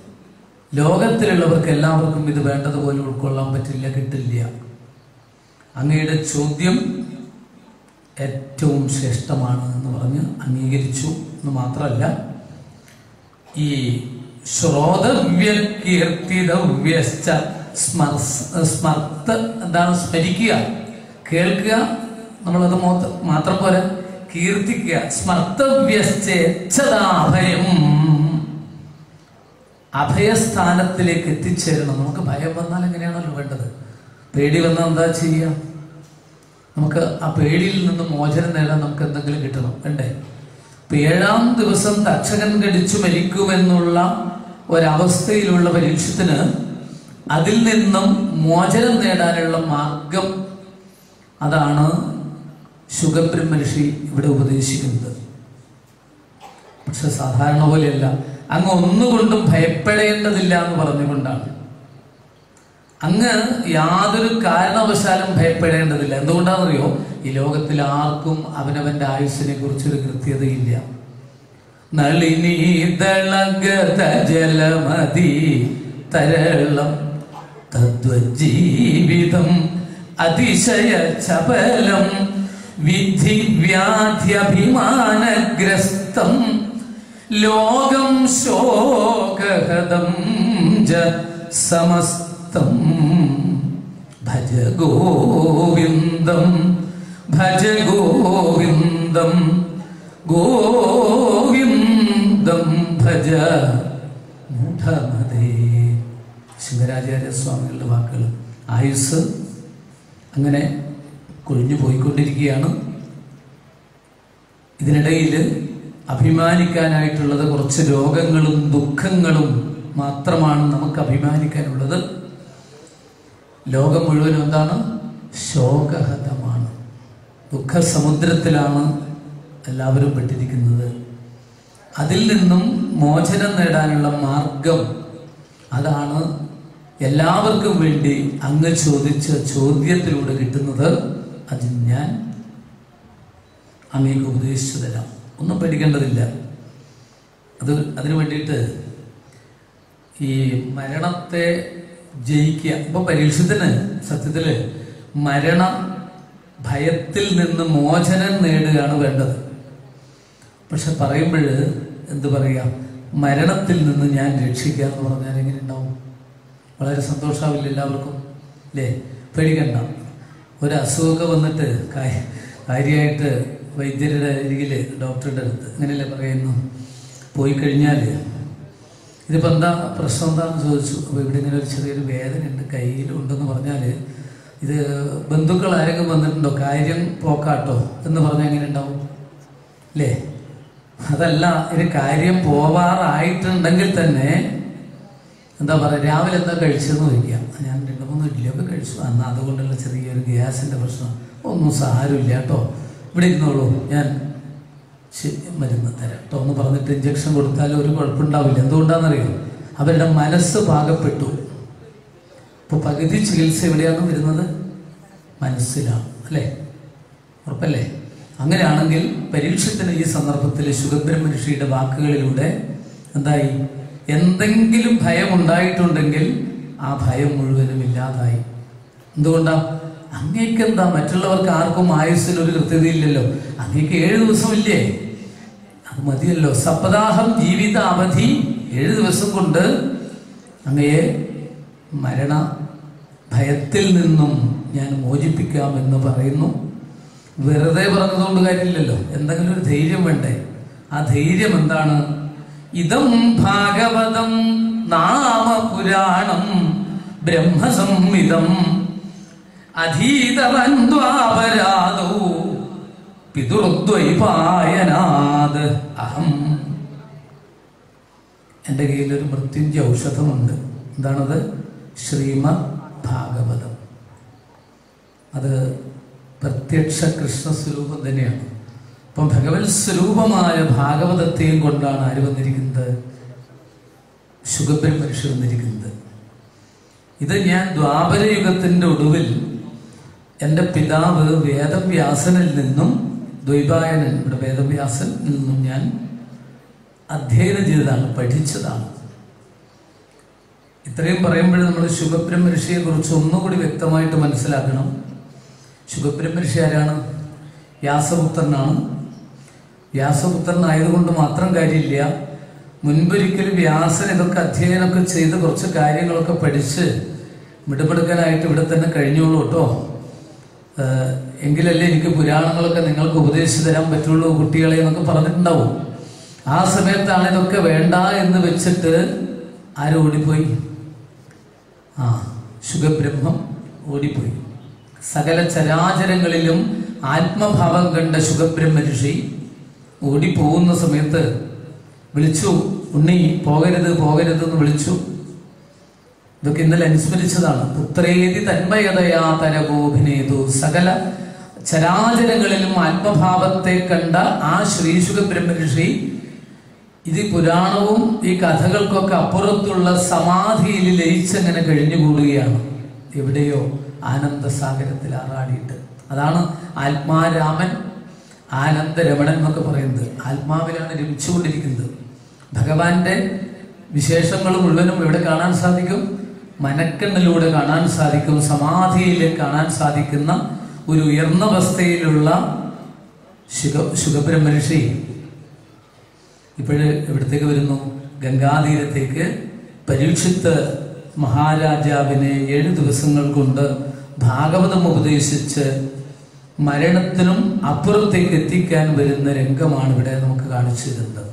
ലോകത്തിലുള്ളവർക്ക് എല്ലാവർക്കും ഇത് വേണ്ടതുപോലെ ഉൾക്കൊള്ളാൻ പറ്റില്ല കിട്ടില്ല അങ്ങയുടെ ചോദ്യം ഏറ്റവും ശ്രേഷ്ഠമാണ് എന്ന് പറഞ്ഞ് അംഗീകരിച്ചു എന്ന് മാത്രമല്ല ഈ ശ്രോതവ്യ കീർത്തിതവ്യശ്ച സ്മർസ് സ്മർത്ത് എന്താണ് സ്മരിക്കുക കേൾക്കുക നമ്മളത് മോത്ത- മാത്രം പോരാ കീർത്തിക്കുക സ്മർത്തവ്യശ്ചേച്ഛതാഭയം അഭയസ്ഥാനത്തിലേക്ക് എത്തിച്ചേരണം നമുക്ക് ഭയം വന്നാൽ എങ്ങനെയാണല്ലോ വേണ്ടത് പേടി വന്നാൽ എന്താ ചെയ്യുക നമുക്ക് ആ പേടിയിൽ നിന്ന് മോചനം നേടാൻ നമുക്ക് എന്തെങ്കിലും കിട്ടണം വേണ്ടേ ഇപ്പൊ ഏഴാം ദിവസം തക്ഷകൻ കടിച്ചു മരിക്കുമെന്നുള്ള ഒരവസ്ഥയിലുള്ള പരീക്ഷത്തിന് അതിൽ നിന്നും മോചനം നേടാനുള്ള മാർഗം അതാണ് ശുഗബ്രഹ്മ ഋഷി ഇവിടെ ഉപദേശിക്കുന്നത് പക്ഷെ സാധാരണ പോലെയല്ല അങ്ങ് ഒന്നുകൊണ്ടും ഭയപ്പെടേണ്ടതില്ല എന്ന് പറഞ്ഞുകൊണ്ടാണ് അങ്ങ് യാതൊരു കാരണവശാലും ഭയപ്പെടേണ്ടതില്ല എന്തുകൊണ്ടാണെന്നറിയോ ഈ ലോകത്തിൽ ആർക്കും അവനവന്റെ ആയുസ്സിനെ കുറിച്ചൊരു കൃത്യതയില്ല നളിനി ദളഗത ജലമതി തരളം തദ്വജീവിതം അതിശയ ചപലം വിധി വ്യാധ്യഭിമാനഗ്രസ്തം ലോകം ശോകഹതം ജ സമസ്തം ഭജ ഗോവിന്ദം ഭജ ഗോവിന്ദം ഗോവിന്ദം ഭജ മൂഢമതേ ശങ്കരാചാര്യ സ്വാമികളുടെ വാക്കുകൾ ആയുസ് അങ്ങനെ കൊഴിഞ്ഞു പോയിക്കൊണ്ടിരിക്കുകയാണ് ഇതിനിടയിൽ അഭിമാനിക്കാനായിട്ടുള്ളത് കുറച്ച് രോഗങ്ങളും ദുഃഖങ്ങളും മാത്രമാണ് നമുക്ക് അഭിമാനിക്കാനുള്ളത് ലോകം മുഴുവനും എന്താണ് ശോകഹതമാണ് ദുഃഖസമുദ്രത്തിലാണ് എല്ലാവരും പെട്ടിരിക്കുന്നത് അതിൽ നിന്നും മോചനം നേടാനുള്ള മാർഗം അതാണ് എല്ലാവർക്കും വേണ്ടി അങ്ങ് ചോദിച്ച ചോദ്യത്തിലൂടെ കിട്ടുന്നത് അത് ഞാൻ അങ്ങേക്ക് ഉപദേശിച്ചു തരാം ഒന്നും പേടിക്കേണ്ടതില്ല അത് അതിനു വേണ്ടിയിട്ട് ഈ മരണത്തെ ജയിക്കുക ഇപ്പൊ പരീക്ഷത്തിന് സത്യത്തില് മരണ ഭയത്തിൽ നിന്ന് മോചനം നേടുകയാണ് വേണ്ടത് പക്ഷെ പറയുമ്പോൾ എന്ത് പറയാ മരണത്തിൽ നിന്ന് ഞാൻ രക്ഷിക്കുക എന്ന് പറഞ്ഞാൽ എങ്ങനെ ഉണ്ടാവും വളരെ സന്തോഷമാവില്ല എല്ലാവർക്കും അല്ലേ പേടിക്കണ്ട ഒരു അസുഖമൊക്കെ വന്നിട്ട് കാ- കാര്യമായിട്ട് വൈദ്യരുടെ അരികിൽ ഡോക്ടറുടെ അടുത്ത് അങ്ങനെയല്ലേ പറയുന്നു പോയി കഴിഞ്ഞാൽ ഇതിപ്പോൾ എന്താ പ്രശ്നം എന്താണെന്ന് ചോദിച്ചു അപ്പോൾ ഇവിടെ ഇങ്ങനെ ഒരു ചെറിയൊരു വേദന ഉണ്ട് കയ്യിലുണ്ടെന്ന് പറഞ്ഞാൽ ഇത് ബന്ധുക്കൾ ആരെങ്കിലും വന്നിട്ടുണ്ടോ കാര്യം പോക്കാട്ടോ എന്ന് പറഞ്ഞാൽ എങ്ങനെ ഉണ്ടാവും അല്ലേ അതല്ല ഇത് കാര്യം പോവാറായിട്ടുണ്ടെങ്കിൽ തന്നെ എന്താ പറയുക രാവിലെ എന്താ കഴിച്ചതെന്ന് ചോദിക്കാം ഞാൻ രണ്ട് മൂന്ന് ഇഡ്ഡലിയൊക്കെ കഴിച്ചു അന്ന് അതുകൊണ്ടുള്ള ചെറിയൊരു ഗ്യാസിന്റെ പ്രശ്നം ഒന്നും സാരമില്ല കേട്ടോ ഇവിടെ ഇരുന്നോളൂ ഞാൻ ശരി, മരുന്ന് തരാം കേട്ടോ എന്ന് പറഞ്ഞിട്ട് ഇഞ്ചക്ഷൻ കൊടുത്താൽ ഒരു കുഴപ്പമുണ്ടാവില്ല എന്തുകൊണ്ടാണെന്നറിയോ അവരുടെ മനസ്സ് പാകപ്പെട്ടു ഇപ്പൊ പകുതി ചികിത്സ എവിടെയാണ് വരുന്നത് മനസ്സിലാണ് അല്ലേ ഉറപ്പല്ലേ അങ്ങനെയാണെങ്കിൽ പരീക്ഷത്തിന് ഈ സന്ദർഭത്തിൽ ശുഗബ്രഹ്മ ഋഷിയുടെ വാക്കുകളിലൂടെ എന്തായി എന്തെങ്കിലും ഭയം ഉണ്ടായിട്ടുണ്ടെങ്കിൽ ആ ഭയം മുഴുവനും ഇല്ലാതായി എന്തുകൊണ്ടാ അങ്ങേക്ക് എന്താ മറ്റുള്ളവർക്ക് ആർക്കും ആയുസ്സിൽ ഒരു കൃത്യതയില്ലല്ലോ അങ്ങേക്ക് ഏഴ് ദിവസമില്ലേ അത് മതിയല്ലോ സപ്താഹം ജീവിത അവധി ഏഴ് ദിവസം കൊണ്ട് അങ്ങയെ മരണ ഭയത്തിൽ നിന്നും ഞാൻ മോചിപ്പിക്കാം എന്ന് പറയുന്നു വെറുതെ പറഞ്ഞതുകൊണ്ട് കാര്യമില്ലല്ലോ എന്തെങ്കിലും ഒരു ധൈര്യം വേണ്ടേ ആ ധൈര്യം എന്താണ് ഇതം ഭാഗവതം നാമപുരാണം ബ്രഹ്മസംഹിതം അധീതവന്ദ്വാപരാധോ പിതുർദ്വൈപായനാത് അഹം എൻ്റെ കയ്യിൽ ഒരു മൃത്യുഞ്ജ ഔഷധമുണ്ട് എന്താണത് ശ്രീമദ് ഭാഗവതം അത് പ്രത്യക്ഷ കൃഷ്ണ സ്വരൂപം തന്നെയാണ് അപ്പം ഭഗവത് സ്വരൂപമായ ഭാഗവതത്തെയും കൊണ്ടാണ് ആര് വന്നിരിക്കുന്നത് ശുഗബ്രഹ്മ ഋഷി വന്നിരിക്കുന്നത് ഇത് ഞാൻ ദ്വാപരയുഗത്തിന്റെ ഒടുവിൽ എൻ്റെ പിതാവ് വേദവ്യാസനിൽ നിന്നും ദ്വൈപായനൻ ഇവിടെ വേദവ്യാസനിൽ നിന്നും ഞാൻ അധ്യയനം ചെയ്തതാണ് പഠിച്ചതാണ് ഇത്രയും പറയുമ്പോൾ നമ്മൾ ശുഭബ്രഹ്മ ഋഷിയെ കുറിച്ച് ഒന്നുകൂടി വ്യക്തമായിട്ട് മനസ്സിലാക്കണം ശുഭബ്രഹ്മർഷി ആരാണ് വ്യാസപുത്രനാണ് വ്യാസപുത്രനായതുകൊണ്ട് മാത്രം കാര്യമില്ല മുൻപൊരിക്കൽ വ്യാസൻ ഇതൊക്കെ അധ്യയനമൊക്കെ ചെയ്ത് കുറച്ച് കാര്യങ്ങളൊക്കെ പഠിച്ച് മിടുമിടുക്കനായിട്ട് ഇവിടെ തന്നെ കഴിഞ്ഞോളൂ കേട്ടോ ഏഹ് എങ്കിലല്ലേ എനിക്ക് പുരാണങ്ങളൊക്കെ നിങ്ങൾക്ക് ഉപദേശിച്ചു തരാൻ പറ്റുള്ളൂ കുട്ടികളെ എന്നൊക്കെ പറഞ്ഞിട്ടുണ്ടാവും ആ സമയത്താണ് ഇതൊക്കെ വേണ്ട എന്ന് വെച്ചിട്ട് ആരും ഓടിപ്പോയി ആ ശുഖബ്രഹ്മം ഓടിപ്പോയി സകല ചരാചരങ്ങളിലും ആത്മഭാവം കണ്ട ശുഖബ്രഹ്മ ഋഷി ഓടിപ്പോകുന്ന സമയത്ത് വിളിച്ചു ഉണ്ണി പോകരുത് പോകരുത് എന്ന് വിളിച്ചു ഇതൊക്കെ ഇന്നലെ അനുസ്മരിച്ചതാണ് പുത്രേതി തന്മയതയാ തരഗോഭിനേതു സകല ചരാചരങ്ങളിലും ആത്മഭാവത്തെ കണ്ട ആ ശ്രീശുഖ ബ്രഹ്മഋഷി ഇത് പുരാണവും ഈ കഥകൾക്കൊക്കെ അപ്പുറത്തുള്ള സമാധിയിൽ ലയിച്ചങ്ങനെ കഴിഞ്ഞുകൂടുകയാണ് എവിടെയോ ആനന്ദസാഗരത്തിൽ ആറാടിയിട്ട് അതാണ് ആത്മാരാമൻ ആനന്ദരമണൻ എന്നൊക്കെ പറയുന്നത് ആത്മാവിലാണ് രമിച്ചുകൊണ്ടിരിക്കുന്നത് ഭഗവാന്റെ വിശേഷങ്ങൾ മുഴുവനും ഇവിടെ കാണാൻ സാധിക്കും മനക്കണ്ണിലൂടെ കാണാൻ സാധിക്കും സമാധിയിൽ കാണാൻ സാധിക്കുന്ന ഒരു ഉയർന്ന അവസ്ഥയിലുള്ള ശുഖ ശുഖബ്രഹ്മഋഷി ഇപ്പോഴ് എവിടത്തേക്ക് വരുന്നു ഗംഗാതീരത്തേക്ക് പരീക്ഷിത്ത് മഹാരാജാവിനെ ഏഴു ദിവസങ്ങൾ കൊണ്ട് ഭാഗവതം ഉപദേശിച്ച് മരണത്തിനും അപ്പുറത്തേക്ക് എത്തിക്കാൻ വരുന്ന രംഗമാണ് ഇവിടെ നമുക്ക് കാണിച്ചു തരുന്നത്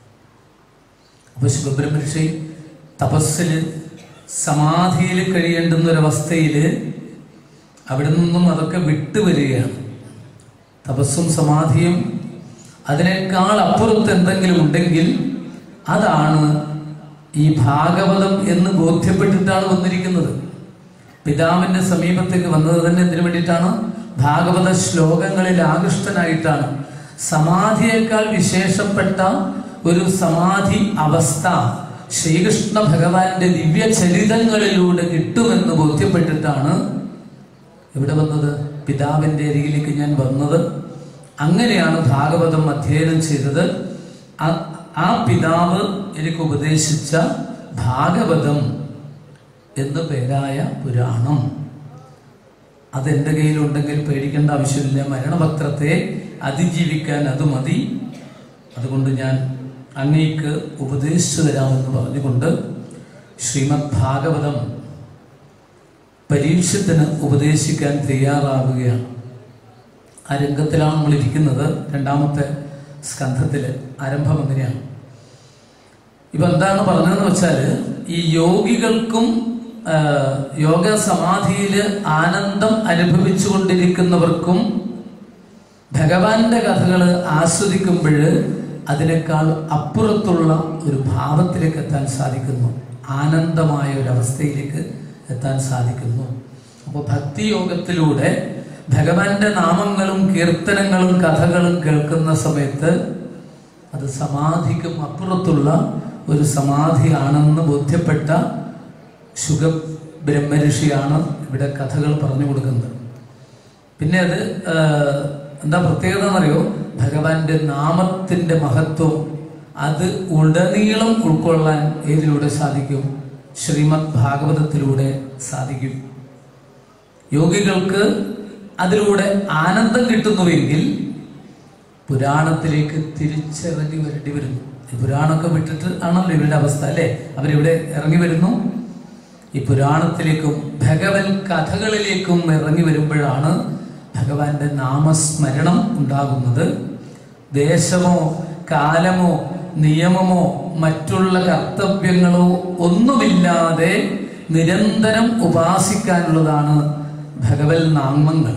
അപ്പൊ ശുഭബ്രഹ്മർഷി തപസ്സിൽ സമാധിയിൽ കഴിയേണ്ടുന്ന ഒരവസ്ഥയില് അവിടെ നിന്നും അതൊക്കെ വിട്ടുവരികയാണ് തപസ്സും സമാധിയും അതിനേക്കാൾ അപ്പുറത്ത് എന്തെങ്കിലും ഉണ്ടെങ്കിൽ അതാണ് ഈ ഭാഗവതം എന്ന് ബോധ്യപ്പെട്ടിട്ടാണ് വന്നിരിക്കുന്നത് പിതാവിന്റെ സമീപത്തേക്ക് വന്നത് തന്നെ എന്തിനു വേണ്ടിയിട്ടാണ് ഭാഗവത ശ്ലോകങ്ങളിൽ ആകൃഷ്ടനായിട്ടാണ് സമാധിയേക്കാൾ വിശേഷപ്പെട്ട ഒരു സമാധി അവസ്ഥ ശ്രീകൃഷ്ണ ഭഗവാന്റെ ദിവ്യ ചരിതങ്ങളിലൂടെ കിട്ടുമെന്ന് ബോധ്യപ്പെട്ടിട്ടാണ് എവിടെ വന്നത് പിതാവിന്റെ അരികിലേക്ക് ഞാൻ വന്നത് അങ്ങനെയാണ് ഭാഗവതം അധ്യയനം ചെയ്തത് ആ- ആ പിതാവ് എനിക്ക് ഉപദേശിച്ച ഭാഗവതം എന്ന് പേരായ പുരാണം അതെന്റെ കയ്യിലുണ്ടെങ്കിൽ പേടിക്കേണ്ട ആവശ്യമില്ല മരണപത്രത്തെ അതിജീവിക്കാൻ അത് മതി അതുകൊണ്ട് ഞാൻ അങ്ങേക്ക് ഉപദേശിച്ചു തരാമെന്ന് പറഞ്ഞുകൊണ്ട് ശ്രീമദ് ഭാഗവതം പരീക്ഷത്തിന് ഉപദേശിക്കാൻ തയ്യാറാവുകയാണ് ആ രംഗത്തിലാണ് നമ്മൾ ഇരിക്കുന്നത് രണ്ടാമത്തെ സ്കന്ധത്തില് ആരംഭം അങ്ങനെയാണ് ഇപ്പൊ എന്താണ് പറഞ്ഞതെന്ന് വെച്ചാൽ ഈ യോഗികൾക്കും ആ, യോഗ സമാധിയില് ആനന്ദം അനുഭവിച്ചുകൊണ്ടിരിക്കുന്നവർക്കും ഭഗവാന്റെ കഥകൾ ആസ്വദിക്കുമ്പോൾ അതിനേക്കാൾ അപ്പുറത്തുള്ള ഒരു ഭാവത്തിലേക്ക് എത്താൻ സാധിക്കുന്നു ആനന്ദമായ ഒരു അവസ്ഥയിലേക്ക് എത്താൻ സാധിക്കുന്നു അപ്പോൾ ഭക്തിയോഗത്തിലൂടെ ഭഗവാന്റെ നാമങ്ങളും കീർത്തനങ്ങളും കഥകളും കേൾക്കുന്ന സമയത്ത് അത് സമാധിക്കും അപ്പുറത്തുള്ള ഒരു സമാധിയാണെന്ന് ബോധ്യപ്പെട്ട ശുഗ ബ്രഹ്മഋഷിയാണ് ഇവിടെ കഥകൾ പറഞ്ഞു കൊടുക്കുന്നത് പിന്നെ അത് ആ, എന്താ പ്രത്യേകത എന്നറിയോ ഭഗവാന്റെ നാമത്തിന്റെ മഹത്വം അത് ഉടനീളം ഉൾക്കൊള്ളാൻ ഏതിലൂടെ സാധിക്കും ശ്രീമദ് ഭാഗവതത്തിലൂടെ സാധിക്കും യോഗികൾക്ക് അതിലൂടെ ആനന്ദം കിട്ടുന്നുവെങ്കിൽ പുരാണത്തിലേക്ക് തിരിച്ചിറങ്ങി വരേണ്ടി വരുന്നു ഈ പുരാണമൊക്കെ വിട്ടിട്ട് ആണല്ലോ ഇവരുടെ അവസ്ഥ അല്ലേ അവരിവിടെ ഇറങ്ങി വരുന്നു ഈ പുരാണത്തിലേക്കും ഭഗവൻ കഥകളിലേക്കും ഇറങ്ങി വരുമ്പോഴാണ് ഭഗവാന്റെ നാമസ്മരണം ഉണ്ടാകുന്നത് ദേശമോ കാലമോ നിയമമോ മറ്റുള്ള കർത്തവ്യങ്ങളോ ഒന്നുമില്ലാതെ നിരന്തരം ഉപാസിക്കാനുള്ളതാണ് ഭഗവത് നാമങ്ങൾ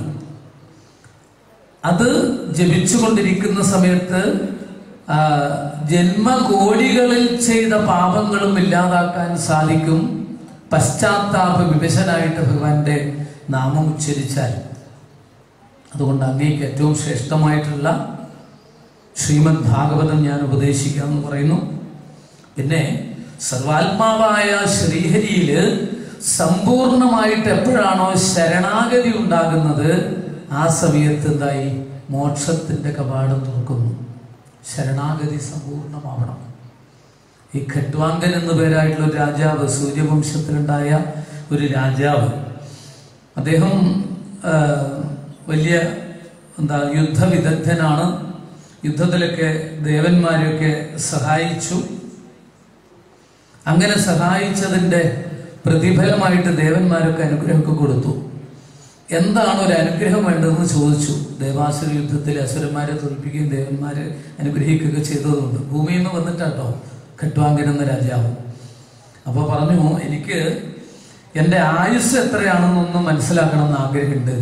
അത് ജപിച്ചുകൊണ്ടിരിക്കുന്ന സമയത്ത് ആ, ജന്മകോടികളിൽ ചെയ്ത പാപങ്ങളും ഇല്ലാതാക്കാൻ സാധിക്കും പശ്ചാത്താപ വിവശനായിട്ട് ഭഗവാന്റെ നാമം ഉച്ചരിച്ചാൽ അതുകൊണ്ട് അങ്ങേക്ക് ഏറ്റവും ശ്രേഷ്ഠമായിട്ടുള്ള ശ്രീമദ് ഭാഗവതം ഞാൻ ഉപദേശിക്കാമെന്ന് പറയുന്നു പിന്നെ സർവാത്മാവായ ശ്രീഹരിയില് സമ്പൂർണമായിട്ട് എപ്പോഴാണോ ശരണാഗതി ഉണ്ടാകുന്നത് ആ സമയത്ത് എന്തായി മോക്ഷത്തിന്റെ കവാടം തുറക്കുന്നു ശരണാഗതി സമ്പൂർണമാവണം ഈ ഖട്വാങ്കൻ എന്നു പേരായിട്ടുള്ള ഒരു രാജാവ് സൂര്യവംശത്തിലുണ്ടായ ഒരു രാജാവ് അദ്ദേഹം ആ, വലിയ എന്താ യുദ്ധവിദഗ്ധനാണ് യുദ്ധത്തിലൊക്കെ ദേവന്മാരെയൊക്കെ സഹായിച്ചു അങ്ങനെ സഹായിച്ചതിന്റെ പ്രതിഫലമായിട്ട് ദേവന്മാരൊക്കെ അനുഗ്രഹമൊക്കെ കൊടുത്തു എന്താണ് ഒരു അനുഗ്രഹം വേണ്ടതെന്ന് ചോദിച്ചു ദേവാസുര യുദ്ധത്തിൽ അസുരന്മാരെ തോൽപ്പിക്കുകയും ദേവന്മാരെ അനുഗ്രഹിക്കുകയൊക്കെ ചെയ്തതുകൊണ്ട് ഭൂമിയിൽ നിന്ന് വന്നിട്ടാട്ടോ ഖട്വാങ്കൻ എന്ന രാജാവ് അപ്പൊ പറഞ്ഞു എനിക്ക് എൻ്റെ ആയുസ് എത്രയാണെന്നൊന്ന് മനസ്സിലാക്കണമെന്ന് ആഗ്രഹമുണ്ട്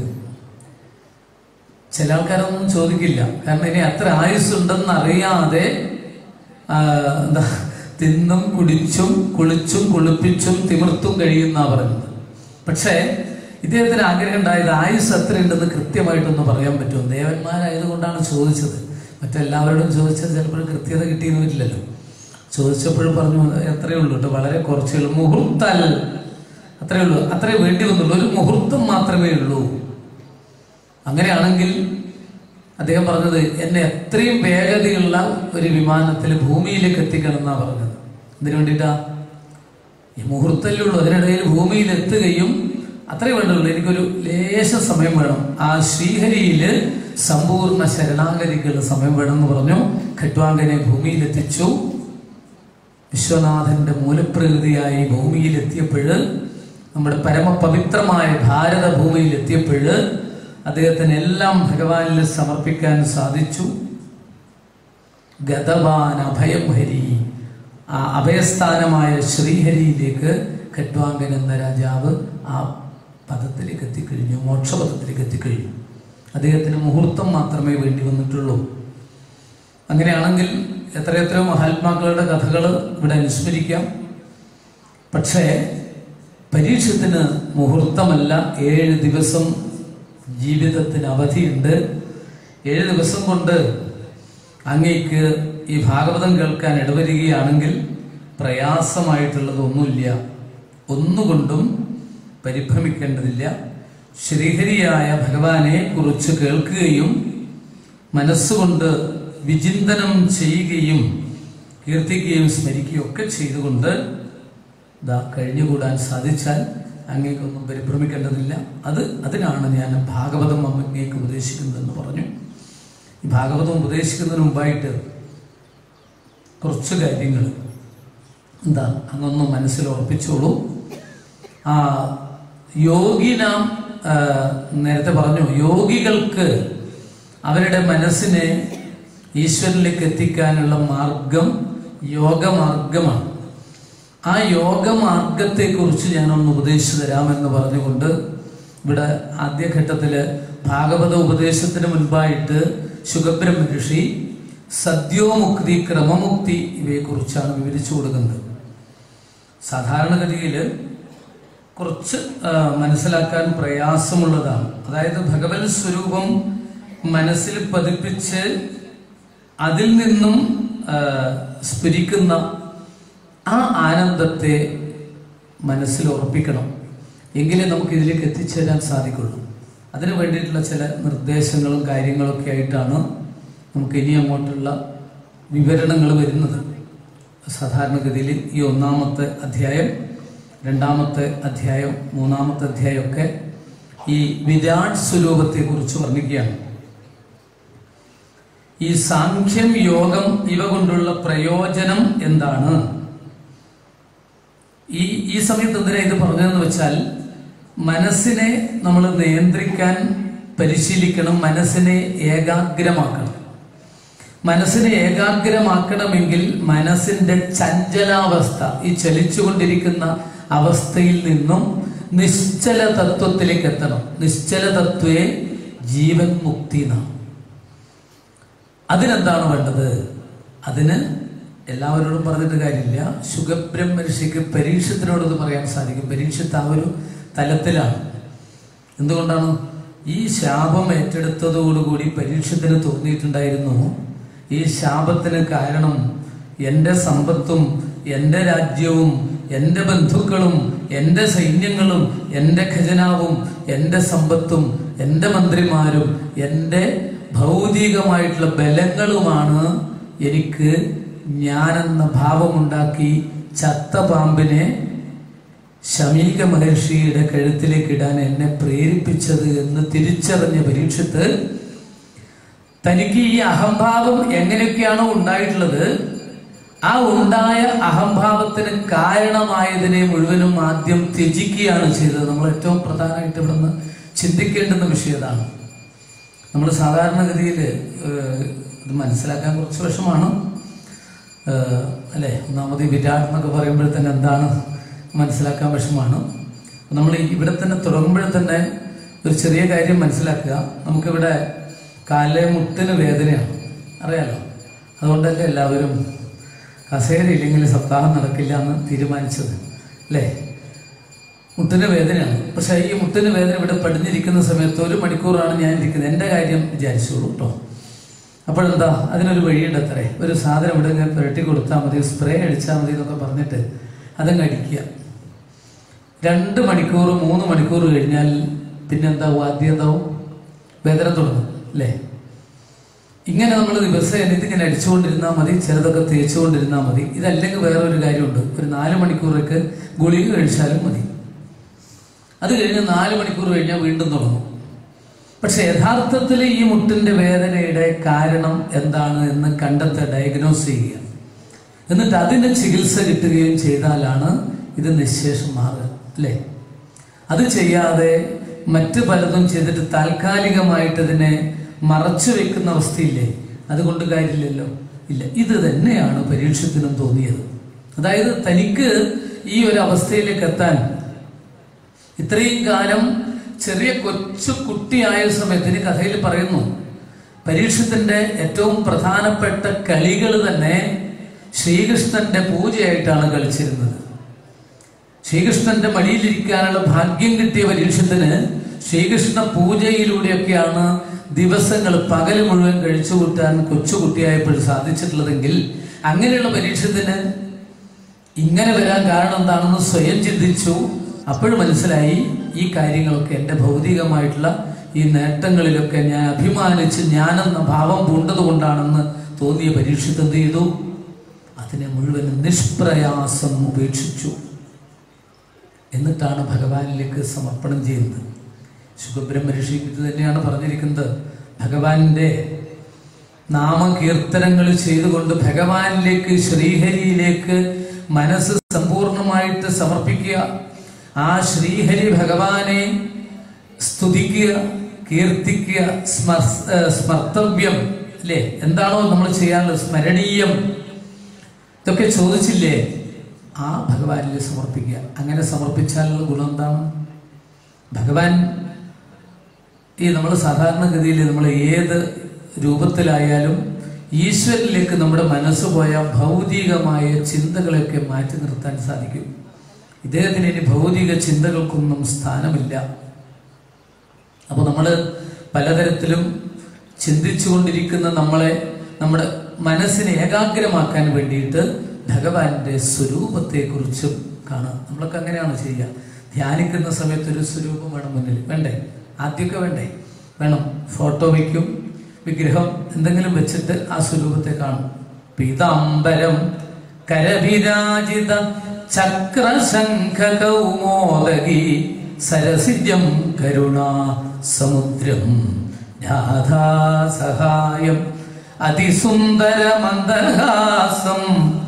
ചില ആൾക്കാരൊന്നും ചോദിക്കില്ല കാരണം ഇനി അത്ര ആയുസ് ഉണ്ടെന്ന് അറിയാതെ ആ, എന്താ തിന്നും കുടിച്ചും കുളിച്ചും കുളിപ്പിച്ചും തിമിർത്തും കഴിയുന്ന പറയുന്നത് പക്ഷേ ഇദ്ദേഹത്തിന് ആഗ്രഹം ഉണ്ടായത് ആയുസ് എത്രയുണ്ടെന്ന് കൃത്യമായിട്ടൊന്ന് പറയാൻ പറ്റുമോ ദേവന്മാരായതുകൊണ്ടാണ് ചോദിച്ചത് മറ്റെല്ലാവരോടും ചോദിച്ചത് ചിലപ്പോൾ കൃത്യത കിട്ടിയെന്ന് വരില്ലല്ലോ ചോദിച്ചപ്പോഴും പറഞ്ഞു എത്രയേ ഉള്ളൂ കേട്ടോ വളരെ കുറച്ചേ ഉള്ളൂ മുഹൂർത്താൽ അത്രയേ ഉള്ളൂ അത്രേ വേണ്ടി വന്നുള്ളൂ ഒരു മുഹൂർത്തം മാത്രമേ ഉള്ളൂ അങ്ങനെയാണെങ്കിൽ അദ്ദേഹം പറഞ്ഞത് എന്നെ എത്രയും വേഗതയുള്ള ഒരു വിമാനത്തിൽ ഭൂമിയിലേക്ക് എത്തിക്കണം എന്നാ പറഞ്ഞത് എന്തിനു വേണ്ടിയിട്ടാ ഈ മുഹൂർത്തല്ലുള്ളൂ അതിനിടയിൽ ഭൂമിയിൽ എത്തുകയും അത്രേ വേണ്ടുള്ളൂ എനിക്കൊരു ലേശ സമയം വേണം ആ ശ്രീഹരിയില് സമ്പൂർണ്ണ ശരണാഗതിക്കുള്ള സമയം വേണം എന്ന് പറഞ്ഞു ഖട്വാങ്കനെ ഭൂമിയിൽ എത്തിച്ചു വിശ്വനാഥന്റെ മൂലപ്രകൃതിയായി ഭൂമിയിൽ എത്തിയപ്പോഴ് നമ്മുടെ പരമപവിത്രമായ ഭാരത ഭൂമിയിൽ എത്തിയപ്പോഴ് അദ്ദേഹത്തിന് എല്ലാം ഭഗവാനിൽ സമർപ്പിക്കാൻ സാധിച്ചു ഗതവാൻ അഭയം ഹരി ആ അഭയസ്ഥാനമായ ശ്രീഹരിയിലേക്ക് ഖട്വാങ്കൻ എന്ന രാജാവ് ആ പദത്തിലേക്ക് എത്തിക്കഴിഞ്ഞു മോക്ഷപദത്തിലേക്ക് എത്തിക്കഴിഞ്ഞു അദ്ദേഹത്തിന് മുഹൂർത്തം മാത്രമേ വേണ്ടി വന്നിട്ടുള്ളൂ അങ്ങനെയാണെങ്കിൽ എത്രയെത്രയോ മഹാത്മാക്കളുടെ കഥകൾ ഇവിടെ അനുസ്മരിക്കാം പക്ഷേ പരീക്ഷത്തിന് മുഹൂർത്തമല്ല ഏഴ് ദിവസം ജീവിതത്തിന് അവധിയുണ്ട് ഏഴ് ദിവസം കൊണ്ട് അങ്ങേക്ക് ഈ ഭാഗവതം കേൾക്കാൻ ഇടവരികയാണെങ്കിൽ പ്രയാസമായിട്ടുള്ളതൊന്നുമില്ല ഒന്നുകൊണ്ടും പരിഭ്രമിക്കേണ്ടതില്ല ശ്രീഹരിയായ ഭഗവാനെ കുറിച്ച് കേൾക്കുകയും മനസ്സുകൊണ്ട് വിചിന്തനം ചെയ്യുകയും കീർത്തിക്കുകയും സ്മരിക്കുകയും ഒക്കെ ചെയ്തുകൊണ്ട് ദാ കഴിഞ്ഞുകൂടാൻ സാധിച്ചാൽ അങ്ങേക്കൊന്നും പരിഭ്രമിക്കേണ്ടതില്ല അത് അതിനാണ് ഞാൻ ഭാഗവതം അങ്ങേക്ക് ഉപദേശിക്കുന്നതെന്ന് പറഞ്ഞു ഈ ഭാഗവതം ഉപദേശിക്കുന്നതിന് മുമ്പായിട്ട് കുറച്ച് കാര്യങ്ങൾ എന്താ അങ്ങൊന്ന് മനസ്സിൽ ഉറപ്പിച്ചോളൂ ആ യോഗിനാം ആ, നേരത്തെ പറഞ്ഞു യോഗികൾക്ക് അവരുടെ മനസ്സിനെ ഈശ്വരനിലേക്ക് എത്തിക്കാനുള്ള മാർഗം യോഗമാർഗമാണ് ആ യോഗമാർഗത്തെ കുറിച്ച് ഞാനൊന്ന് ഉപദേശിച്ചു തരാമെന്ന് പറഞ്ഞുകൊണ്ട് ഇവിടെ ആദ്യഘട്ടത്തില് ഭാഗവത ഉപദേശത്തിന് മുൻപായിട്ട് ശുഖബ്രഹ്മ ഋഷി സദ്യോമുക്തി ക്രമമുക്തി ഇവയെക്കുറിച്ചാണ് വിവരിച്ചു കൊടുക്കുന്നത് സാധാരണഗതിയിൽ കുറച്ച് ആ, മനസ്സിലാക്കാൻ പ്രയാസമുള്ളതാണ് അതായത് ഭഗവത് സ്വരൂപം മനസ്സിൽ പതിപ്പിച്ച് അതിൽ നിന്നും ആ, സ്ഫുരിക്കുന്ന ആ ആനന്ദത്തെ മനസ്സിൽ ഉറപ്പിക്കണം എങ്കിലേ നമുക്ക് ഇതിലേക്ക് എത്തിച്ചേരാൻ സാധിക്കുള്ളൂ അതിനു വേണ്ടിയിട്ടുള്ള ചില നിർദ്ദേശങ്ങളും കാര്യങ്ങളൊക്കെ ആയിട്ടാണ് നമുക്ക് ഇനി അങ്ങോട്ടുള്ള വിവരണങ്ങൾ വരുന്നത് സാധാരണഗതിയിൽ ഈ ഒന്നാമത്തെ അധ്യായം രണ്ടാമത്തെ അധ്യായം മൂന്നാമത്തെ അധ്യായമൊക്കെ ഈ വിരാട് സ്വരൂപത്തെ കുറിച്ച് വർണ്ണിക്കുകയാണ് ഈ സാഖ്യം യോഗം ഇവ കൊണ്ടുള്ള പ്രയോജനം എന്താണ് ഈ ഈ സമയത്ത് എന്തിനാ ഇത് പറഞ്ഞതെന്ന് വെച്ചാൽ മനസ്സിനെ നമ്മൾ നിയന്ത്രിക്കാൻ പരിശീലിക്കണം മനസ്സിനെ ഏകാഗ്രമാക്കണം മനസ്സിനെ ഏകാഗ്രമാക്കണമെങ്കിൽ മനസ്സിന്റെ ചഞ്ചലാവസ്ഥ ഈ ചലിച്ചുകൊണ്ടിരിക്കുന്ന അവസ്ഥയിൽ നിന്നും നിശ്ചല തത്വത്തിലേക്ക് എത്തണം നിശ്ചല തത്വേ ജീവൻ മുക്തി എന്നാണ് അതിനെന്താണ് വേണ്ടത് അതിന് എല്ലാവരോടും പറഞ്ഞിട്ട് കാര്യമില്ല സുഖബ്രഹ്മ ഋഷിക്ക് പരീക്ഷത്തിനോട് ഇത് പറയാൻ സാധിക്കും പരീക്ഷത്ത് ആ ഒരു തലത്തിലാണ് എന്തുകൊണ്ടാണ് ഈ ശാപം ഏറ്റെടുത്തതോടുകൂടി പരീക്ഷത്തിന് തോന്നിയിട്ടുണ്ടായിരുന്നു ഈ ശാപത്തിന് കാരണം എൻ്റെ സമ്പത്തും എൻ്റെ രാജ്യവും എൻ്റെ ബന്ധുക്കളും എൻ്റെ സൈന്യങ്ങളും എൻ്റെ ഖജനാവും എൻ്റെ സമ്പത്തും എൻ്റെ മന്ത്രിമാരും എൻ്റെ ഭൗതികമായിട്ടുള്ള ബലങ്ങളുമാണ് എനിക്ക് ഞാനെന്ന ഭാവമുണ്ടാക്കി ചത്ത പാമ്പിനെ ശമീക മഹർഷിയുടെ കഴുത്തിലേക്ക് ഇടാൻ എന്നെ പ്രേരിപ്പിച്ചത് എന്ന് തിരിച്ചറിഞ്ഞ പരീക്ഷത്ത് തനിക്ക് ഈ അഹംഭാവം എങ്ങനെയൊക്കെയാണോ ഉണ്ടായിട്ടുള്ളത് ആ ഉണ്ടായ അഹംഭാവത്തിന് കാരണമായതിനെ മുഴുവനും ആദ്യം ത്യജിക്കുകയാണ് ചെയ്തത് നമ്മൾ ഏറ്റവും പ്രധാനമായിട്ട് ഇവിടുന്ന് ചിന്തിക്കേണ്ടുന്ന വിഷയം ഇതാണ് നമ്മൾ സാധാരണഗതിയിൽ ഇത് മനസ്സിലാക്കാൻ കുറച്ച് വിഷമാണ് ഏഹ്, അല്ലേ ഒന്നാമത് ഈ വിരാട് എന്നൊക്കെ പറയുമ്പോൾ തന്നെ എന്താണ് മനസ്സിലാക്കാൻ വിഷമാണ് നമ്മൾ ഇവിടെ തന്നെ തുടങ്ങുമ്പോൾ തന്നെ ഒരു ചെറിയ കാര്യം മനസ്സിലാക്കുക നമുക്കിവിടെ കാലിലെ മുട്ടിന് വേദനയാണ് അറിയാലോ അതുകൊണ്ടല്ലേ എല്ലാവരും കസേരയില്ലെങ്കിൽ സപ്താഹം നടക്കില്ല എന്ന് തീരുമാനിച്ചത് അല്ലേ മുട്ടിന് വേദനയാണ് പക്ഷെ ഈ മുട്ടിന് വേദന ഇവിടെ പടിഞ്ഞിരിക്കുന്ന സമയത്ത് ഒരു മണിക്കൂറാണ് ഞാൻ ഇരിക്കുന്നത് എൻ്റെ കാര്യം വിചാരിച്ചോളൂ കേട്ടോ അപ്പോഴെന്താ അതിനൊരു വഴിയുണ്ട് അത്രേ ഒരു സാധനം ഇവിടെ ഇങ്ങനെ പുരട്ടി കൊടുത്താൽ മതി സ്പ്രേ അടിച്ചാൽ മതി എന്നൊക്കെ പറഞ്ഞിട്ട് അതങ്ങ് അടിക്കുക രണ്ട് മണിക്കൂർ മൂന്ന് മണിക്കൂർ കഴിഞ്ഞാൽ പിന്നെന്താവും ആദ്യം എന്താവും വേദന തുടങ്ങും അല്ലേ ഇങ്ങനെ നമ്മൾ ദിവസേന ഇതിങ്ങനെ അടിച്ചുകൊണ്ടിരുന്നാൽ മതി ചിലതൊക്കെ തേച്ചുകൊണ്ടിരുന്നാൽ മതി ഇതല്ലെങ്കിൽ വേറെ ഒരു കാര്യമുണ്ട് ഒരു നാല് മണിക്കൂറൊക്കെ ഗുളിക കഴിച്ചാലും മതി അത് കഴിഞ്ഞ് നാല് മണിക്കൂർ കഴിഞ്ഞാൽ വീണ്ടും തുടങ്ങും പക്ഷെ യഥാർത്ഥത്തിൽ ഈ മുട്ടിന്റെ വേദനയുടെ കാരണം എന്താണ് എന്ന് കണ്ടെത്തുക ഡയഗ്നോസ് ചെയ്യുക എന്നിട്ട് അതിന് ചികിത്സ കിട്ടുകയും ചെയ്താലാണ് ഇത് നിശേഷം മാറുക അല്ലേ അത് ചെയ്യാതെ മറ്റു പലതും ചെയ്തിട്ട് താൽക്കാലികമായിട്ട് ഇതിനെ മറച്ചു വെക്കുന്ന അവസ്ഥയില്ലേ അതുകൊണ്ട് കാര്യമില്ലല്ലോ ഇല്ല ഇത് തന്നെയാണ് പരീക്ഷത്തിനും തോന്നിയത് അതായത് തനിക്ക് ഈ ഒരു അവസ്ഥയിലേക്ക് എത്താൻ ഇത്രയും കാലം ചെറിയ കൊച്ചു കുട്ടിയായ സമയത്തിന് കഥയിൽ പറയുന്നു പരീക്ഷത്തിന്റെ ഏറ്റവും പ്രധാനപ്പെട്ട കളികൾ തന്നെ ശ്രീകൃഷ്ണന്റെ പൂജയായിട്ടാണ് കളിച്ചിരുന്നത് ശ്രീകൃഷ്ണന്റെ മടിയിലിരിക്കാനുള്ള ഭാഗ്യം കിട്ടിയ പരീക്ഷത്തിന് ശ്രീകൃഷ്ണ പൂജയിലൂടെയൊക്കെയാണ് ദിവസങ്ങൾ പകല് മുഴുവൻ കഴിച്ചു കൂട്ടാൻ കൊച്ചുകുട്ടിയായപ്പോൾ സാധിച്ചിട്ടുള്ളതെങ്കിൽ അങ്ങനെയുള്ള പരീക്ഷത്തിന് ഇങ്ങനെ വരാൻ കാരണം എന്താണെന്ന് സ്വയം ചിന്തിച്ചു അപ്പോൾ മനസ്സിലായി ഈ കാര്യങ്ങളൊക്കെ എൻ്റെ ഭൗതികമായിട്ടുള്ള ഈ നേട്ടങ്ങളിലൊക്കെ ഞാൻ അഭിമാനിച്ച് ഞാനെന്ന ഭാവം പൂണ്ടത് കൊണ്ടാണെന്ന് തോന്നിയ പരീക്ഷത്ത് എന്ത് ചെയ്തു അതിനെ മുഴുവൻ നിഷ്പ്രയാസം ഉപേക്ഷിച്ചു എന്നിട്ടാണ് ഭഗവാനിലേക്ക് സമർപ്പണം ചെയ്യുന്നത് ശുഖബ്രഹ്മ ഋഷി ഇത് തന്നെയാണ് പറഞ്ഞിരിക്കുന്നത് ഭഗവാന്റെ നാമകീർത്തനങ്ങൾ ചെയ്തുകൊണ്ട് ഭഗവാനിലേക്ക് ശ്രീഹരിയിലേക്ക് മനസ്സ് സമ്പൂർണമായിട്ട് സമർപ്പിക്കുക ആ ശ്രീഹരി ഭഗവാനെ സ്തുതിക്കുക കീർത്തിക്കുക സ്മർ ഏഹ് സ്മർത്തവ്യം അല്ലേ എന്താണോ നമ്മൾ ചെയ്യാനുള്ളത് സ്മരണീയം ഇതൊക്കെ ചോദിച്ചില്ലേ ആ ഭഗവാനിൽ സമർപ്പിക്കുക അങ്ങനെ സമർപ്പിച്ചാലുള്ള ഗുണം എന്താണ് ഭഗവാൻ ഈ നമ്മൾ സാധാരണഗതിയിൽ നമ്മൾ ഏത് രൂപത്തിലായാലും ഈശ്വരനിലേക്ക് നമ്മുടെ മനസ്സ് പോയ ഭൗതികമായ ചിന്തകളെയൊക്കെ മാറ്റി നിർത്താൻ സാധിക്കും ഇദ്ദേഹത്തിന് ഇനി ഭൗതിക ചിന്തകൾക്കൊന്നും സ്ഥാനമില്ല അപ്പോൾ നമ്മൾ പലതരത്തിലും ചിന്തിച്ചുകൊണ്ടിരിക്കുന്ന നമ്മളെ നമ്മുടെ മനസ്സിനെ ഏകാഗ്രമാക്കാൻ വേണ്ടിയിട്ട് ഭഗവാന്റെ സ്വരൂപത്തെക്കുറിച്ചും കാണാം നമ്മളൊക്കെ അങ്ങനെയാണ് ചെയ്യുക ധ്യാനിക്കുന്ന സമയത്ത് ഒരു സ്വരൂപം വേണം മുന്നിൽ വേണ്ടേ ആദ്യമൊക്കെ വേണ്ടേ വേണം ഫോട്ടോ വയ്ക്കും വിഗ്രഹം എന്തെങ്കിലും വെച്ചിട്ട് ആ സ്വരൂപത്തെ കാണും പീതാംബരം കരവിരാജിത ചക്രശംഖകൗമോദകി സരസിജം കരുണാ സമുദ്രം രാധാ സഹായം അതിസുന്ദര മന്ദഹാസം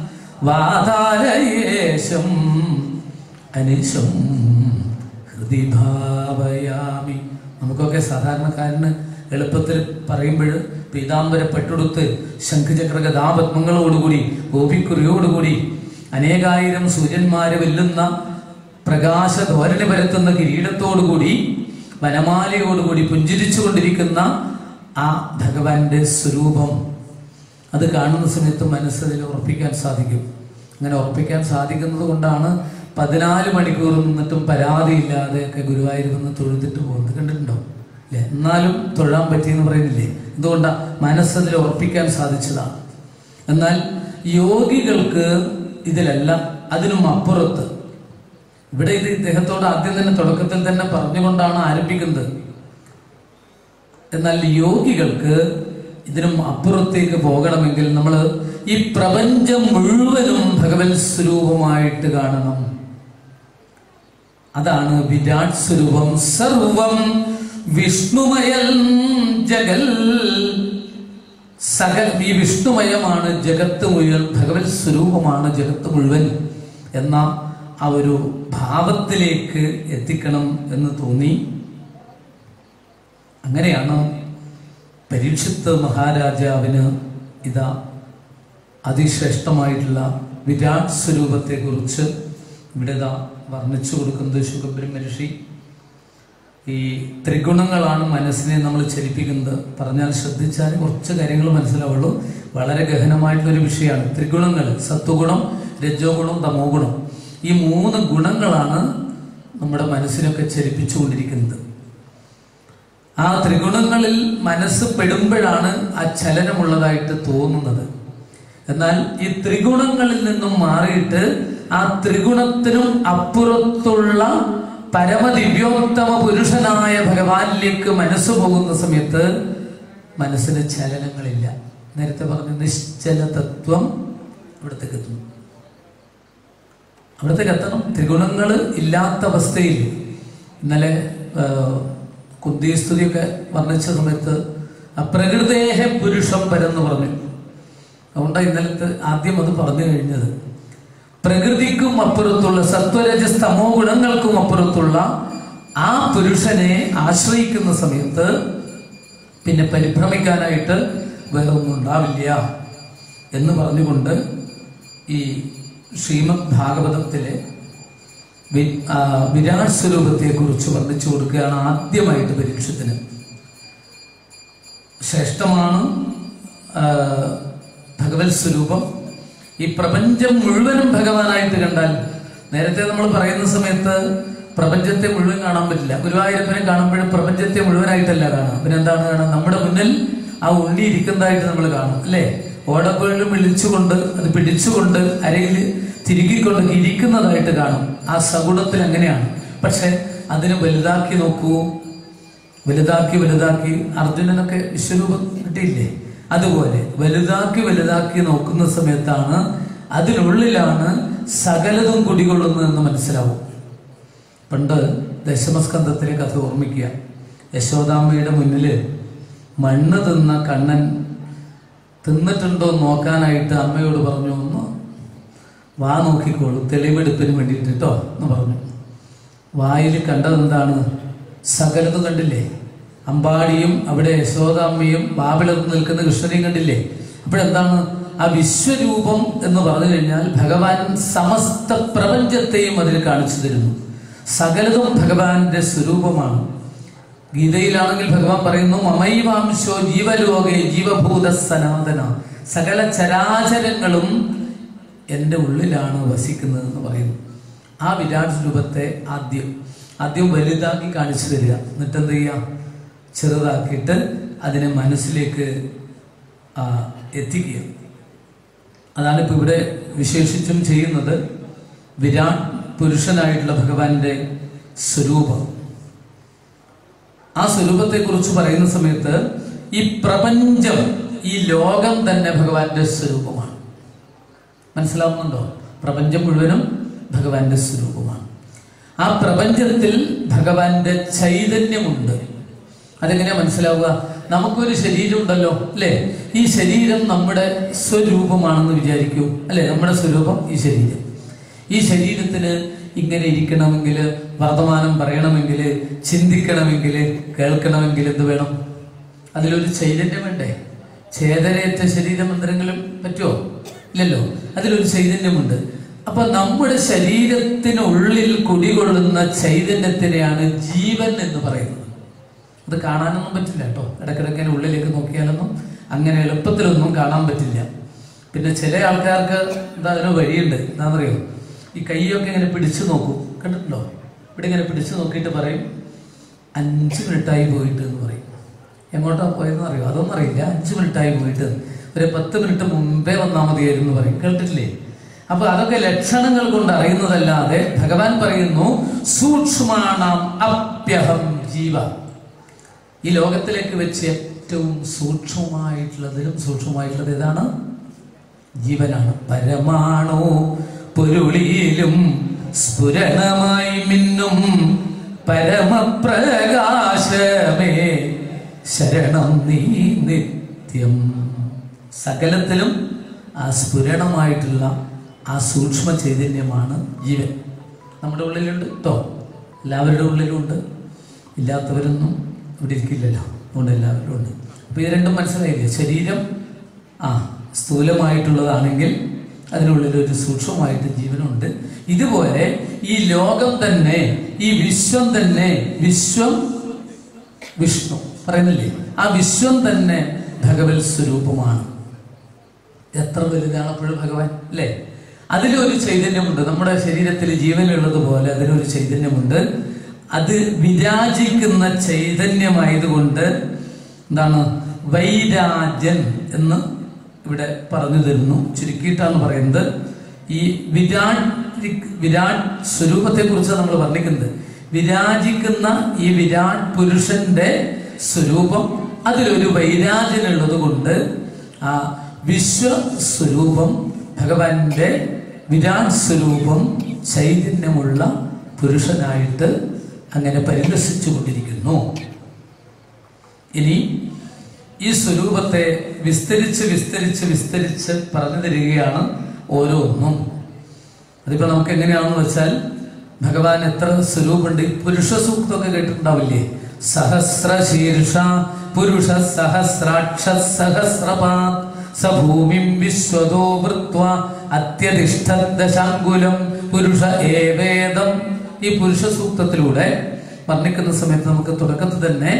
വാതാലയേശം അനിശം ഹൃദി ഭാവയാമി നമുക്കൊക്കെ സാധാരണക്കാരന് എളുപ്പത്തിൽ പറയുമ്പോൾ പീതാംബരപ്പെട്ടെടുത്ത് ശംഖുചക്ര ഗതാപത്മങ്ങളോടുകൂടി ഗോപിക്കുറിയോടുകൂടി അനേകായിരം സൂര്യന്മാരെ വെല്ലുന്ന പ്രകാശ ധോരണി പരത്തുന്ന കിരീടത്തോടുകൂടി വനമാലയോടുകൂടി പുഞ്ചിരിച്ചുകൊണ്ടിരിക്കുന്ന ആ ഭഗവാന്റെ സ്വരൂപം അത് കാണുന്ന സമയത്ത് മനസ്സതിൽ ഉറപ്പിക്കാൻ സാധിക്കും അങ്ങനെ ഉറപ്പിക്കാൻ സാധിക്കുന്നത് കൊണ്ടാണ് പതിനാല് മണിക്കൂർ നിന്നിട്ടും പരാതിയില്ലാതെ ഒക്കെ ഗുരുവായൂർ നിന്ന് തൊഴുതിട്ട് പോകുന്നത് കണ്ടിട്ടുണ്ടോ അല്ലേ എന്നാലും തൊഴാൻ പറ്റിയെന്ന് പറയുന്നില്ലേ എന്തുകൊണ്ടാ മനസ്സതിൽ ഉറപ്പിക്കാൻ സാധിച്ചതാണ് എന്നാൽ യോഗികൾക്ക് ഇതിലെല്ലാം അതിനും അപ്പുറത്ത് ഇവിടെ ഇത് ഇദ്ദേഹത്തോട് ആദ്യം തന്നെ തുടക്കത്തിൽ തന്നെ പറഞ്ഞുകൊണ്ടാണ് ആരംഭിക്കുന്നത് എന്നാൽ യോഗികൾക്ക് ഇതിനും അപ്പുറത്തേക്ക് പോകണമെങ്കിൽ നമ്മൾ ഈ പ്രപഞ്ചം മുഴുവനും ഭഗവത് സ്വരൂപമായിട്ട് കാണണം അതാണ് വിരാട് സ്വരൂപം സർവം വിഷ്ണുമയൽ ജഗൽ സകൽ ഈ വിഷ്ണുമയമാണ് ജഗത്ത് മുഴുവൻ ഭഗവത് സ്വരൂപമാണ് ജഗത്ത് മുഴുവൻ എന്ന ആ ഒരു ഭാവത്തിലേക്ക് എത്തിക്കണം എന്ന് തോന്നി അങ്ങനെയാണ് പരീക്ഷിത്ത് മഹാരാജാവിന് ഇതാ അതിശ്രേഷ്ഠമായിട്ടുള്ള വിരാട് സ്വരൂപത്തെ കുറിച്ച് ഇവിടെ ഇതാ വർണ്ണിച്ചു കൊടുക്കുന്നത് ശുഖബ്രഹ്മ ഋഷി ഈ ത്രിഗുണങ്ങളാണ് മനസ്സിനെ നമ്മൾ ചലിപ്പിക്കുന്നത് പറഞ്ഞാൽ ശ്രദ്ധിച്ചാൽ കുറച്ച് കാര്യങ്ങൾ മനസ്സിലാവുള്ളൂ വളരെ ഗഹനമായിട്ടുള്ള ഒരു വിഷയമാണ് ത്രിഗുണങ്ങൾ സത്വഗുണം രജോ ഗുണം തമോ ഗുണം ഈ മൂന്ന് ഗുണങ്ങളാണ് നമ്മുടെ മനസ്സിനൊക്കെ ചലിപ്പിച്ചുകൊണ്ടിരിക്കുന്നത് ആ ത്രിഗുണങ്ങളിൽ മനസ്സ് പെടുമ്പോഴാണ് ആ ചലനമുള്ളതായിട്ട് തോന്നുന്നത് എന്നാൽ ഈ ത്രിഗുണങ്ങളിൽ നിന്നും മാറിയിട്ട് ആ ത്രിഗുണത്തിനും അപ്പുറത്തുള്ള പരമദിവ്യോത്തമ പുരുഷനായ ഭഗവാനിലേക്ക് മനസ്സ് പോകുന്ന സമയത്ത് മനസ്സിന് ചലനങ്ങളില്ല നേരത്തെ പറഞ്ഞ നിശ്ചല തത്വം ഇവിടത്തേക്ക് എത്തുന്നു അവിടത്തേക്ക് എത്തണം ത്രിഗുണങ്ങൾ ഇല്ലാത്ത അവസ്ഥയിൽ ഇന്നലെ ആ, കുന്തിസ്തുതിയൊക്കെ വർണ്ണിച്ച സമയത്ത് അപ്രകൃതേഹ പുരുഷം പരെന്ന് പറഞ്ഞു അതുകൊണ്ടാണ് ഇന്നലത്തെ ആദ്യം അത് പറഞ്ഞു കഴിഞ്ഞത് പ്രകൃതിക്കും അപ്പുറത്തുള്ള സത്വരജസ് തമോ ഗുണങ്ങൾക്കും അപ്പുറത്തുള്ള ആ പുരുഷനെ ആശ്രയിക്കുന്ന സമയത്ത് പിന്നെ പരിഭ്രമിക്കാനായിട്ട് വേറെ ഒന്നും ഉണ്ടാവില്ല എന്ന് പറഞ്ഞുകൊണ്ട് ഈ ശ്രീമദ് ഭാഗവതത്തിലെ വി- ആ, വിരാട് സ്വരൂപത്തെ കുറിച്ച് വർണ്ണിച്ചു കൊടുക്കുകയാണ് ആദ്യമായിട്ട് പരീക്ഷത്തിന് ശ്രേഷ്ഠമാണ് ആ, ഭഗവത് സ്വരൂപം ഈ പ്രപഞ്ചം മുഴുവനും ഭഗവാനായിട്ട് കണ്ടാൽ നേരത്തെ നമ്മൾ പറയുന്ന സമയത്ത് പ്രപഞ്ചത്തെ മുഴുവൻ കാണാൻ പറ്റില്ല ഗുരുവായൂരപ്പനെ കാണുമ്പോഴും പ്രപഞ്ചത്തെ മുഴുവനായിട്ടല്ല കാണാം പിന്നെ എന്താണ് കാണാം നമ്മുടെ മുന്നിൽ ആ ഉണ്ണി ഇരിക്കുന്നതായിട്ട് നമ്മൾ കാണും അല്ലേ ഓടപ്പുഴലും വിളിച്ചുകൊണ്ട് അത് പിടിച്ചുകൊണ്ട് അരയിൽ തിരുകിക്കൊണ്ട് ഇരിക്കുന്നതായിട്ട് കാണും ആ സഗുണത്തിൽ അങ്ങനെയാണ് പക്ഷെ അതിനെ വലുതാക്കി നോക്കൂ വലുതാക്കി വലുതാക്കി അർജുനനൊക്കെ വിശ്വരൂപം കിട്ടിയില്ലേ അതുപോലെ വലുതാക്കി വലുതാക്കി നോക്കുന്ന സമയത്താണ് അതിനുള്ളിലാണ് സകലതും കുടികൊള്ളുന്നതെന്ന് മനസ്സിലാവും പണ്ട് ദശമസ്കന്ധത്തിലെ കഥ ഓർമ്മിക്കുക യശോദാമ്മയുടെ മുന്നില് മണ്ണ് തിന്ന കണ്ണൻ തിന്നിട്ടുണ്ടോ എന്ന് നോക്കാനായിട്ട് അമ്മയോട് പറഞ്ഞു ഒന്ന് വാ നോക്കിക്കോളൂ തെളിവെടുപ്പിന് വേണ്ടിയിട്ട് കേട്ടോ എന്ന് പറഞ്ഞു വായിൽ കണ്ടതെന്താണ് സകലതും കണ്ടില്ലേ അമ്പാടിയും അവിടെ യശോദാമ്മയും ബാബിളത്ത് നിൽക്കുന്ന കൃഷ്ണനെയും കണ്ടില്ലേ അപ്പോഴെന്താണ് ആ വിശ്വരൂപം എന്ന് പറഞ്ഞു കഴിഞ്ഞാൽ ഭഗവാൻ സമസ്ത പ്രപഞ്ചത്തെയും അതിൽ കാണിച്ചു തരുന്നു സകലതും ഭഗവാന്റെ സ്വരൂപമാണ് ഗീതയിലാണെങ്കിൽ ഭഗവാൻ പറയുന്നു മമൈവാംശോ ജീവലോകെ ജീവഭൂത സനാതന സകല ചരാചരങ്ങളും എൻ്റെ ഉള്ളിലാണ് വസിക്കുന്നത് എന്ന് പറയുന്നു ആ വിരാട് രൂപത്തെ ആദ്യം ആദ്യം വലുതാക്കി കാണിച്ചു തരിക എന്നിട്ട് എന്ത് ചെയ്യുക ചെറുതാക്കിയിട്ട് അതിനെ മനസ്സിലേക്ക് ആ, എത്തിക്കുക അതാണ് ഇപ്പൊ ഇവിടെ വിശേഷിച്ചും ചെയ്യുന്നത് വിരാട് പുരുഷനായിട്ടുള്ള ഭഗവാന്റെ സ്വരൂപം ആ സ്വരൂപത്തെ കുറിച്ച് പറയുന്ന സമയത്ത് ഈ പ്രപഞ്ചം ഈ ലോകം തന്നെ ഭഗവാന്റെ സ്വരൂപമാണ് മനസ്സിലാവുന്നുണ്ടോ പ്രപഞ്ചം മുഴുവനും ഭഗവാന്റെ സ്വരൂപമാണ് ആ പ്രപഞ്ചത്തിൽ ഭഗവാന്റെ ചൈതന്യമുണ്ട് അതെങ്ങനെയാ മനസ്സിലാവുക നമുക്കൊരു ശരീരം ഉണ്ടല്ലോ അല്ലേ ഈ ശരീരം നമ്മുടെ സ്വരൂപമാണെന്ന് വിചാരിക്കൂ അല്ലേ നമ്മുടെ സ്വരൂപം ഈ ശരീരം ഈ ശരീരത്തിന് ഇങ്ങനെ ഇരിക്കണമെങ്കിൽ വർത്തമാനം പറയണമെങ്കിൽ ചിന്തിക്കണമെങ്കിൽ കേൾക്കണമെങ്കിൽ എന്ത് വേണം അതിലൊരു ചൈതന്യം വേണ്ടേ ചേതനയേറ്റ ശരീരം എന്തെങ്കിലും പറ്റുമോ ഇല്ലല്ലോ അതിലൊരു ചൈതന്യമുണ്ട് അപ്പൊ നമ്മുടെ ശരീരത്തിനുള്ളിൽ കുടികൊള്ളുന്ന ചൈതന്യത്തിനെയാണ് ജീവൻ എന്ന് പറയുന്നത് അത് കാണാനൊന്നും പറ്റില്ല കേട്ടോ ഇടയ്ക്കിടയ്ക്ക് അതിന്റെ ഉള്ളിലേക്ക് നോക്കിയാലൊന്നും അങ്ങനെ എളുപ്പത്തിലൊന്നും കാണാൻ പറ്റില്ല പിന്നെ ചില ആൾക്കാർക്ക് എന്താ അതിന് വഴിയുണ്ട് എന്താണെന്നറിയോ ഈ കൈയൊക്കെ ഇങ്ങനെ പിടിച്ചു നോക്കും കണ്ടിട്ടുണ്ടോ ഇവിടെ ഇങ്ങനെ പിടിച്ചു നോക്കിയിട്ട് പറയും അഞ്ച് മിനിറ്റായി പോയിട്ട് എന്ന് പറയും എങ്ങോട്ടാ പോയതെന്ന് അറിയോ അതൊന്നും അറിയില്ല അഞ്ച് മിനിറ്റായി പോയിട്ട് ഒരു പത്ത് മിനിറ്റ് മുമ്പേ വന്നാൽ മതിയായിരുന്നു എന്ന് പറയും കേട്ടിട്ടില്ലേ അപ്പൊ അതൊക്കെ ലക്ഷണങ്ങൾ കൊണ്ട് അറിയുന്നതല്ലാതെ ഭഗവാൻ പറയുന്നു സൂക്ഷ്മാണാം അപ്യഹം ജീവ ഈ ലോകത്തിലേക്ക് വെച്ച് ഏറ്റവും സൂക്ഷ്മമായിട്ടുള്ളതിലും സൂക്ഷ്മമായിട്ടുള്ളത് ഏതാണ് ജീവനാണ് പരമാണു പൊരുളിയിലും സ്ഫുരണമായി മിന്നും പരമപ്രകാശമേ ശരണം നീ നിത്യം സകലത്തിലും ആ സ്ഫുരണമായിട്ടുള്ള ആ സൂക്ഷ്മ ചൈതന്യമാണ് ജീവൻ നമ്മുടെ ഉള്ളിലുണ്ട് കേട്ടോ എല്ലാവരുടെ ഉള്ളിലും ഉണ്ട് ഇല്ലാത്തവരൊന്നും ഇവിടെ ഇരിക്കില്ലല്ലോ അതുകൊണ്ട് എല്ലാവരും ഉണ്ട് അപ്പോൾ ഇത് രണ്ടും മനസ്സിലായില്ലേ ശരീരം ആ സ്ഥൂലമായിട്ടുള്ളതാണെങ്കിൽ അതിനുള്ളിൽ ഒരു സൂക്ഷ്മമായിട്ട് ജീവനുണ്ട് ഇതുപോലെ ഈ ലോകം തന്നെ ഈ വിശ്വം തന്നെ വിശ്വം വിഷ്ണു പറയുന്നില്ലേ ആ വിശ്വം തന്നെ ഭഗവത് സ്വരൂപമാണ് എത്ര വലുതാണ് അപ്പോഴും ഭഗവാൻ അല്ലേ അതിലൊരു ചൈതന്യമുണ്ട് നമ്മുടെ ശരീരത്തിൽ ജീവനുള്ളതുപോലെ അതിലൊരു ചൈതന്യമുണ്ട് അത് വിരാജിക്കുന്ന ചൈതന്യമായതുകൊണ്ട് എന്താണ് വൈരാജൻ എന്ന് ഇവിടെ പറഞ്ഞു തരുന്നു ചുരുക്കിയിട്ടാണ് പറയുന്നത് ഈ വിരാട് വിരാട് സ്വരൂപത്തെ കുറിച്ച് നമ്മൾ വർണ്ണിക്കുന്നത് വിരാജിക്കുന്ന ഈ വിരാട് പുരുഷന്റെ സ്വരൂപം അതിലൊരു വൈരാജനുള്ളത് കൊണ്ട് ആ വിശ്വസ്വരൂപം ഭഗവാന്റെ വിരാട് സ്വരൂപം ചൈതന്യമുള്ള പുരുഷനായിട്ട് അങ്ങനെ പരിലസിച്ചു കൊണ്ടിരിക്കുന്നു ഇനി ഈ സ്വരൂപത്തെ വിസ്തരിച്ച് വിസ്തരിച്ച് വിസ്തരിച്ച് പറഞ്ഞു തരികയാണ് ഓരോന്നും അതിപ്പോ നമുക്ക് എങ്ങനെയാണെന്ന് വെച്ചാൽ ഭഗവാൻ എത്ര സ്വരൂപമുണ്ട് ഈ പുരുഷ സൂക്തമൊക്കെ കേട്ടിട്ടുണ്ടാവില്ലേ സഹസ്ര ശീർഷ പുരുഷ സഹസ്രാക്ഷ സഹസ്രപാ സഭൂമിം വിശ്വതോ വൃത്വ അത്യധിഷ്ഠ ദശാങ്കുലം പുരുഷ ഏവേദം ഈ പുരുഷ സൂക്തത്തിലൂടെ വർണ്ണിക്കുന്ന സമയത്ത് നമുക്ക് തുടക്കത്തിൽ തന്നെ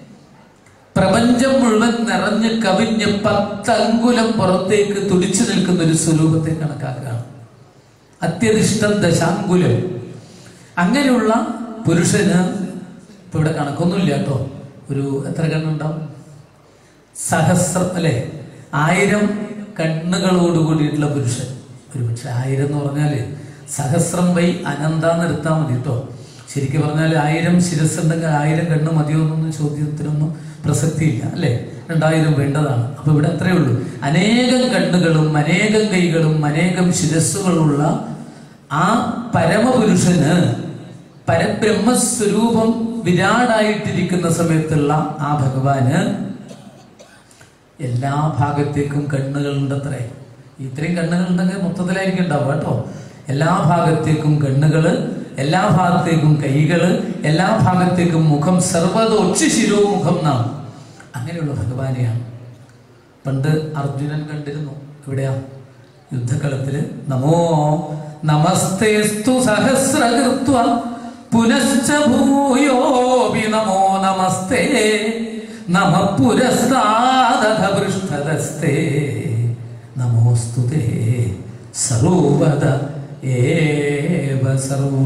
പ്രപഞ്ചം മുഴുവൻ നിറഞ്ഞ് കവിഞ്ഞ് പത്തങ്കുലം പുറത്തേക്ക് തുടിച്ചു നിൽക്കുന്ന ഒരു സ്വരൂപത്തെ കണക്കാക്കുകയാണ് അത്യധിഷ്ഠം ദശാങ്കുലം അങ്ങനെയുള്ള പുരുഷന് ഇപ്പൊ ഇവിടെ കണക്കൊന്നുമില്ല കേട്ടോ ഒരു എത്ര കണ്ണുണ്ടാവും സഹസ്രം അല്ലെ ആയിരം കണ്ണുകളോട് കൂടിയിട്ടുള്ള പുരുഷൻ ഒരു പക്ഷെ ആയിരം എന്ന് പറഞ്ഞാല് സഹസ്രം വൈ അനന്താന്ന് എടുത്താൽ മതി കേട്ടോ ശരിക്കും പറഞ്ഞാൽ ആയിരം ശിരസ്സുണ്ടെങ്കിൽ ആയിരം കണ്ണ് മതിയോ എന്നൊന്നും ചോദ്യത്തിനൊന്നും പ്രസക്തിയില്ല അല്ലെ രണ്ടായിരം വേണ്ടതാണ് അപ്പൊ ഇവിടെ അത്രയേ ഉള്ളൂ അനേകം കണ്ണുകളും അനേകം കൈകളും അനേകം ശിരസ്സുകളുള്ള ആ പരമപുരുഷന് പരബ്രഹ്മസ്വരൂപം വിരാടായിട്ടിരിക്കുന്ന സമയത്തുള്ള ആ ഭഗവാന് എല്ലാ ഭാഗത്തേക്കും കണ്ണുകളുണ്ടത്രേ ഇത്രയും കണ്ണുകൾ ഉണ്ടെങ്കിൽ മൊത്തത്തിലായിരിക്കും ഉണ്ടാവുക കേട്ടോ എല്ലാ ഭാഗത്തേക്കും കണ്ണുകള് എല്ലാ ഭാഗത്തേക്കും കൈകള് എല്ലാ ഭാഗത്തേക്കും മുഖം സർവതോക്ഷി ശിരോമുഖം നാം അങ്ങനെയുള്ള ഭഗവാനെയാണ് പണ്ട് അർജുനൻ കണ്ടിരുന്നു എവിടെയാ യുദ്ധകളത്തില് നമോ നമസ്തേസ്തു സഹസ്രകൃത്വ പുനശ്ച ഭൂയോപി നമോ നമസ്തേ നമ പുരസ്താദഥ പൃഷ്ഠതസ്തേ നമോസ്തുതേ സർവത ഏവ സർവ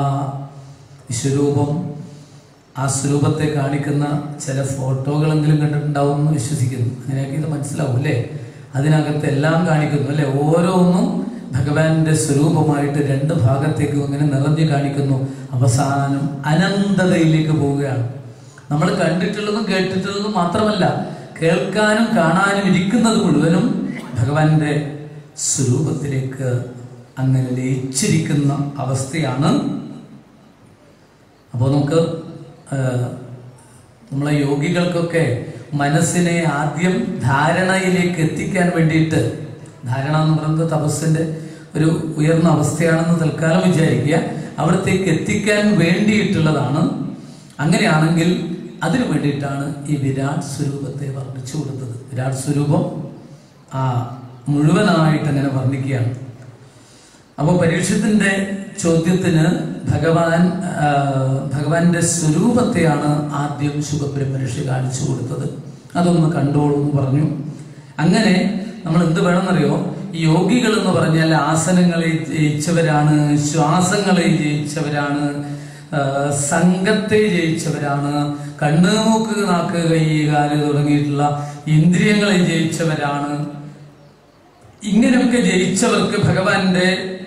വിശ്വരൂപം ആ സ്വരൂപത്തെ കാണിക്കുന്ന ചില ഫോട്ടോകളെങ്കിലും കണ്ടിട്ടുണ്ടാവും എന്ന് വിശ്വസിക്കുന്നു അങ്ങനെയൊക്കെ ഇത് മനസ്സിലാവും അല്ലേ അതിനകത്ത് എല്ലാം കാണിക്കുന്നു അല്ലെ ഓരോന്നും ഭഗവാന്റെ സ്വരൂപമായിട്ട് രണ്ട് ഭാഗത്തേക്കും ഇങ്ങനെ നിറഞ്ഞു കാണിക്കുന്നു അവസാനം അനന്തതയിലേക്ക് പോവുകയാണ് നമ്മൾ കണ്ടിട്ടുള്ളതും കേട്ടിട്ടുള്ളതും മാത്രമല്ല കേൾക്കാനും കാണാനും ഇരിക്കുന്നത് മുഴുവനും ഭഗവാന്റെ സ്വരൂപത്തിലേക്ക് അങ്ങനെ ലയിച്ചിരിക്കുന്ന അവസ്ഥയാണ് അപ്പോൾ നമുക്ക് ആ, നമ്മളെ യോഗികൾക്കൊക്കെ മനസ്സിനെ ആദ്യം ധാരണയിലേക്ക് എത്തിക്കാൻ വേണ്ടിയിട്ട് ധാരണ എന്ന് പറയുന്നത് തപസ്സിന്റെ ഒരു ഉയർന്ന അവസ്ഥയാണെന്ന് തൽക്കാലം വിചാരിക്കുക അവിടത്തേക്ക് എത്തിക്കാൻ വേണ്ടിയിട്ടുള്ളതാണ് അങ്ങനെയാണെങ്കിൽ അതിനു വേണ്ടിയിട്ടാണ് ഈ വിരാട് സ്വരൂപത്തെ വർണ്ണിച്ചു കൊടുത്തത് വിരാട് സ്വരൂപം ആ മുഴുവനായിട്ട് അങ്ങനെ വർണ്ണിക്കുകയാണ് അപ്പോൾ പരീക്ഷത്തിന്റെ ചോദ്യത്തിന് ഭഗവാൻ ആ, ഭഗവാന്റെ സ്വരൂപത്തെയാണ് ആദ്യം ശുഭബ്രഹ്മഋഷി കാണിച്ചു കൊടുത്തത് അതൊന്ന് കണ്ടോളൂ എന്ന് പറഞ്ഞു അങ്ങനെ നമ്മൾ എന്ത് വേണമെന്നറിയോ ഈ യോഗികൾ എന്ന് പറഞ്ഞാൽ ആസനങ്ങളെ ജയിച്ചവരാണ് ശ്വാസങ്ങളെ ജയിച്ചവരാണ് ആ, സംഘത്തെ ജയിച്ചവരാണ് കണ്ണ് മൂക്ക് നാക്ക് കൈ കാല് തുടങ്ങിയിട്ടുള്ള ഇന്ദ്രിയങ്ങളെ ജയിച്ചവരാണ് ഇങ്ങനെയൊക്കെ ജയിച്ചവർക്ക് ഭഗവാന്റെ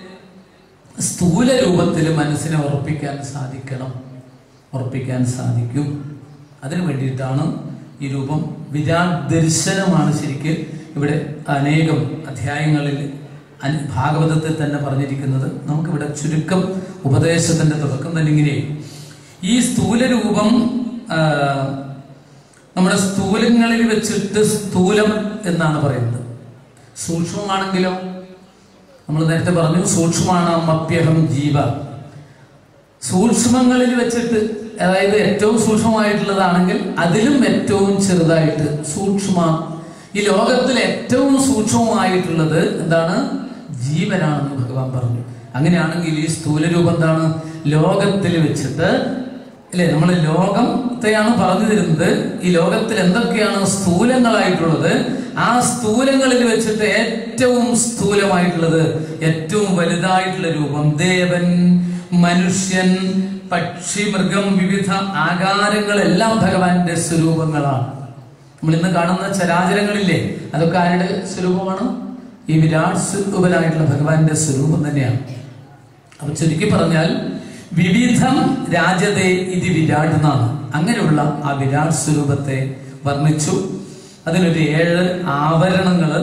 സ്ഥൂല രൂപത്തിൽ മനസ്സിനെ ഉറപ്പിക്കാൻ സാധിക്കണം ഉറപ്പിക്കാൻ സാധിക്കും അതിനു വേണ്ടിയിട്ടാണ് ഈ രൂപം വിരാട് ദർശനമാണ് ശരിക്ക് ഇവിടെ അനേകം അധ്യായങ്ങളിൽ അൻ- ഭാഗവതത്തിൽ തന്നെ പറഞ്ഞിരിക്കുന്നത് നമുക്കിവിടെ ചുരുക്കം ഉപദേശത്തിന്റെ തുടക്കം തന്നെ ഇങ്ങനെ ഈ സ്ഥൂല രൂപം ആ, നമ്മുടെ സ്ഥൂലങ്ങളിൽ വെച്ചിട്ട് സ്ഥൂലം എന്നാണ് പറയുന്നത് സൂക്ഷ്മമാണെങ്കിലോ നമ്മൾ നേരത്തെ പറഞ്ഞു സൂക്ഷ്മമാണ് മപ്യഹം ജീവ സൂക്ഷ്മങ്ങളിൽ വെച്ചിട്ട് അതായത് ഏറ്റവും സൂക്ഷ്മമായിട്ടുള്ളതാണെങ്കിൽ അതിലും ഏറ്റവും ചെറുതായിട്ട് സൂക്ഷ്മ ഈ ലോകത്തിൽ ഏറ്റവും സൂക്ഷ്മമായിട്ടുള്ളത് എന്താണ് ജീവനാണെന്ന് ഭഗവാൻ പറഞ്ഞു അങ്ങനെയാണെങ്കിൽ ഈ സ്ഥൂല രൂപം എന്താണ് ലോകത്തിൽ വെച്ചിട്ട് അല്ലെ നമ്മൾ ലോകത്തെയാണ് പറഞ്ഞു തരുന്നത് ഈ ലോകത്തിൽ എന്തൊക്കെയാണ് സ്ഥൂലങ്ങളായിട്ടുള്ളത് ആ സ്ഥൂലങ്ങളിൽ വെച്ചിട്ട് ഏറ്റവും സ്ഥൂലമായിട്ടുള്ളത് ഏറ്റവും വലുതായിട്ടുള്ള രൂപം ദേവൻ മനുഷ്യൻ പക്ഷി മൃഗം വിവിധ ആകാരങ്ങളെല്ലാം ഭഗവാന്റെ സ്വരൂപങ്ങളാണ് നമ്മൾ ഇന്ന് കാണുന്ന ചരാചരങ്ങളില്ലേ അതൊക്കെ ആരുടെ സ്വരൂപമാണ് ഈ വിരാട് സ്വരൂപനായിട്ടുള്ള ഭഗവാന്റെ സ്വരൂപം തന്നെയാണ് അപ്പൊ ചുരുക്കി പറഞ്ഞാൽ വിവിധം രാജതേ ഇത് വിരാട് എന്നാണ് അങ്ങനെയുള്ള ആ വിരാട് സ്വരൂപത്തെ വർണ്ണിച്ചു അതിനൊരു ഏഴ് ആവരണങ്ങള്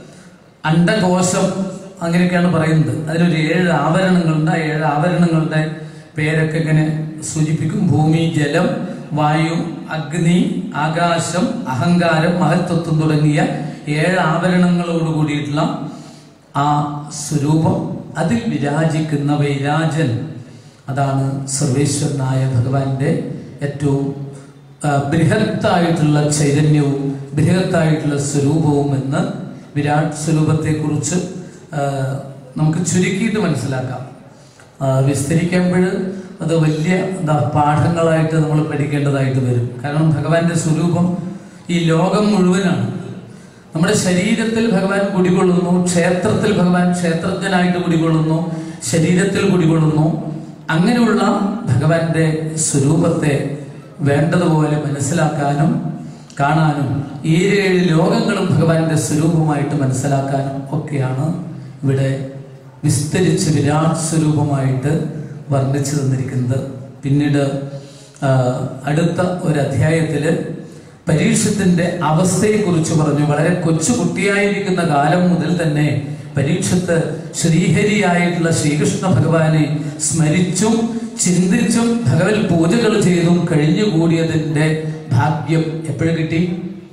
അണ്ടകോശം അങ്ങനെയൊക്കെയാണ് പറയുന്നത് അതിനൊരു ഏഴ് ആവരണങ്ങളുണ്ട് ആ ഏഴ് ആവരണങ്ങളുടെ പേരൊക്കെ ഇങ്ങനെ സൂചിപ്പിക്കും ഭൂമി ജലം വായു അഗ്നി ആകാശം അഹങ്കാരം മഹത്വത്വം തുടങ്ങിയ ഏഴ് ആവരണങ്ങളോട് കൂടിയിട്ടുള്ള ആ സ്വരൂപം അതിൽ വിരാജിക്കുന്ന വൈരാജൻ അതാണ് സർവേശ്വരനായ ഭഗവാന്റെ ഏറ്റവും ആ, ബൃഹത്തായിട്ടുള്ള ചൈതന്യവും ബൃഹത്തായിട്ടുള്ള സ്വരൂപവും എന്ന് വിരാട് സ്വരൂപത്തെ കുറിച്ച് നമുക്ക് ചുരുക്കിയിട്ട് മനസ്സിലാക്കാം ആ, വിസ്തരിക്കുമ്പോൾ അത് വലിയ എന്താ പാഠങ്ങളായിട്ട് നമ്മൾ പഠിക്കേണ്ടതായിട്ട് വരും കാരണം ഭഗവാന്റെ സ്വരൂപം ഈ ലോകം മുഴുവനാണ് നമ്മുടെ ശരീരത്തിൽ ഭഗവാൻ കുടികൊള്ളുന്നു ക്ഷേത്രത്തിൽ ഭഗവാൻ ക്ഷേത്രജ്ഞനായിട്ട് കുടികൊള്ളുന്നു ശരീരത്തിൽ കുടികൊള്ളുന്നു അങ്ങനെയുള്ള ഭഗവാന്റെ സ്വരൂപത്തെ വേണ്ടതുപോലെ മനസ്സിലാക്കാനും കാണാനും ഈ ഏഴ് ലോകങ്ങളും ഭഗവാന്റെ സ്വരൂപമായിട്ട് മനസ്സിലാക്കാനും ഒക്കെയാണ് ഇവിടെ വിസ്തരിച്ച് വിരാട് സ്വരൂപമായിട്ട് വർണ്ണിച്ചു തന്നിരിക്കുന്നത് പിന്നീട് ആ, അടുത്ത ഒരു അധ്യായത്തില് പരീക്ഷത്തിന്റെ അവസ്ഥയെക്കുറിച്ച് പറഞ്ഞു വളരെ കൊച്ചു കുട്ടിയായിരിക്കുന്ന കാലം മുതൽ തന്നെ പരീക്ഷത്ത് ശ്രീഹരിയായിട്ടുള്ള ശ്രീകൃഷ്ണ ഭഗവാനെ സ്മരിച്ചും ചിന്തിച്ചും ഭഗവത് പൂജകൾ ചെയ്തും കഴിഞ്ഞുകൂടിയതിന്റെ ഭാഗ്യം എപ്പോഴും കിട്ടി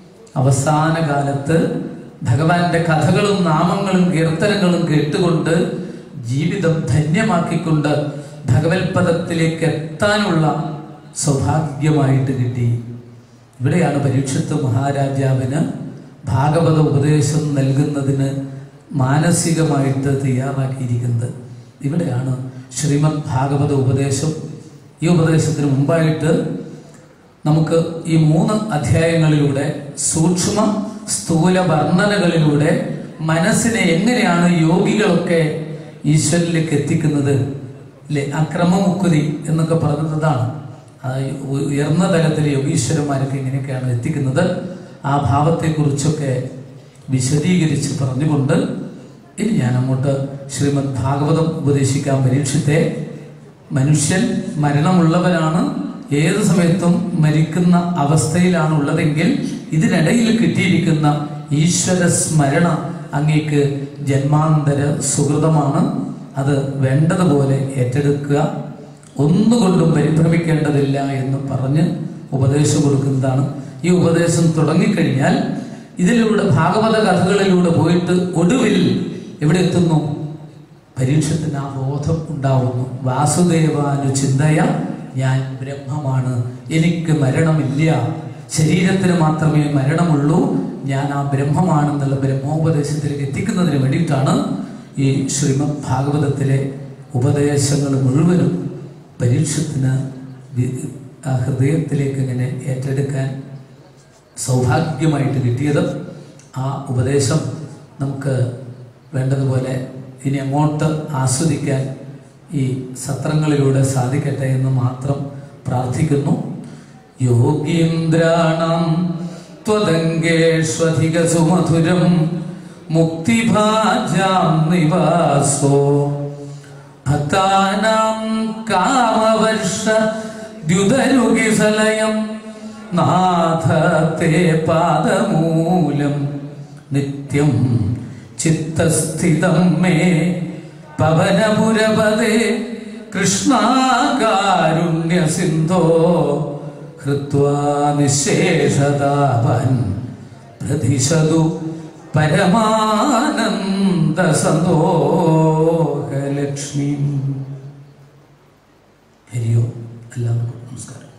അവസാന കാലത്ത് ഭഗവാന്റെ കഥകളും നാമങ്ങളും കീർത്തനങ്ങളും കേട്ടുകൊണ്ട് ജീവിതം ധന്യമാക്കിക്കൊണ്ട് ഭഗവത് പദത്തിലേക്ക് എത്താനുള്ള സൗഭാഗ്യമായിട്ട് കിട്ടി ഇവിടെയാണ് പരീക്ഷത്ത് മഹാരാജാവിന് ഭാഗവത ഉപദേശം നൽകുന്നതിന് മാനസികമായിട്ട് തയ്യാറാക്കിയിരിക്കുന്നത് ഇവിടെയാണ് ശ്രീമദ് ഭാഗവത ഉപദേശം ഈ ഉപദേശത്തിന് മുമ്പായിട്ട് നമുക്ക് ഈ മൂന്ന് അധ്യായങ്ങളിലൂടെ സൂക്ഷ്മ സ്ഥൂല വർണ്ണനകളിലൂടെ മനസ്സിനെ എങ്ങനെയാണ് യോഗികളൊക്കെ ഈശ്വരനിലേക്ക് എത്തിക്കുന്നത് അല്ലെ അക്രമമുക്കുതി എന്നൊക്കെ പറയുന്നതാണ് ആ ഉയർന്ന തലത്തിലെ യോഗീശ്വരന്മാരൊക്കെ ഇങ്ങനെയൊക്കെയാണ് എത്തിക്കുന്നത് ആ ഭാവത്തെക്കുറിച്ചൊക്കെ വിശദീകരിച്ച് പറഞ്ഞുകൊണ്ട് ഇനി ഞാൻ അങ്ങോട്ട് ശ്രീമദ് ഭാഗവതം ഉപദേശിക്കാൻ പരീക്ഷത്തെ മനുഷ്യൻ മരണമുള്ളവനാണ് ഏത് സമയത്തും മരിക്കുന്ന അവസ്ഥയിലാണ് ഉള്ളതെങ്കിൽ ഇതിനിടയിൽ കിട്ടിയിരിക്കുന്ന ഈശ്വര സ്മരണ അങ്ങേക്ക് ജന്മാന്തര സുഹൃതമാണ് അത് വേണ്ടതുപോലെ ഏറ്റെടുക്കുക ഒന്നുകൊണ്ടും പരിഭ്രമിക്കേണ്ടതില്ല എന്ന് പറഞ്ഞ് ഉപദേശം കൊടുക്കുന്നതാണ് ഈ ഉപദേശം തുടങ്ങിക്കഴിഞ്ഞാൽ ഇതിലൂടെ ഭാഗവത കഥകളിലൂടെ പോയിട്ട് ഒടുവിൽ എവിടെ എത്തുന്നു പരീക്ഷത്തിന് ആ ബോധം ഉണ്ടാവുന്നു വാസുദേവാനു ചിന്തയ ഞാൻ ബ്രഹ്മമാണ് എനിക്ക് മരണമില്ല ശരീരത്തിന് മാത്രമേ മരണമുള്ളൂ ഞാൻ ആ ബ്രഹ്മമാണെന്നുള്ള ബ്രഹ്മോപദേശത്തിലേക്ക് എത്തിക്കുന്നതിന് വേണ്ടിയിട്ടാണ് ഈ ശ്രീമദ് ഭാഗവതത്തിലെ ഉപദേശങ്ങൾ മുഴുവനും പരീക്ഷത്തിന് വി- ആ ഹൃദയത്തിലേക്ക് ഇങ്ങനെ ഏറ്റെടുക്കാൻ സൗഭാഗ്യമായിട്ട് കിട്ടിയത് ആ ഉപദേശം നമുക്ക് വേണ്ടതുപോലെ ഇനി അങ്ങോട്ട് ആസ്വദിക്കാൻ ഈ സത്രങ്ങളിലൂടെ സാധിക്കട്ടെ എന്ന് മാത്രം പ്രാർത്ഥിക്കുന്നു യോഗീന്ദ്രാണം ത്വദംഗേഷ്വധിക സുമധുരം മുക്തിഭാജാം നിവാസോ ഭക്താനാം കാമവർഷ ദ്യുതരുകിസലയം നാഥത്തെ പാദമൂലം നിത്യം ചിത്തസ്ഥിതം മേ പവനപുരപദേ കൃഷ്ണകാരുണ്യ സിന്ധോ ഹൃത്വാ നിശേഷതാപൻ പ്രതിശതു പരമാനന്ദ സന്തോഹലക്ഷ്മി ഹരിയോ എല്ലാവർക്കും നമസ്കാരം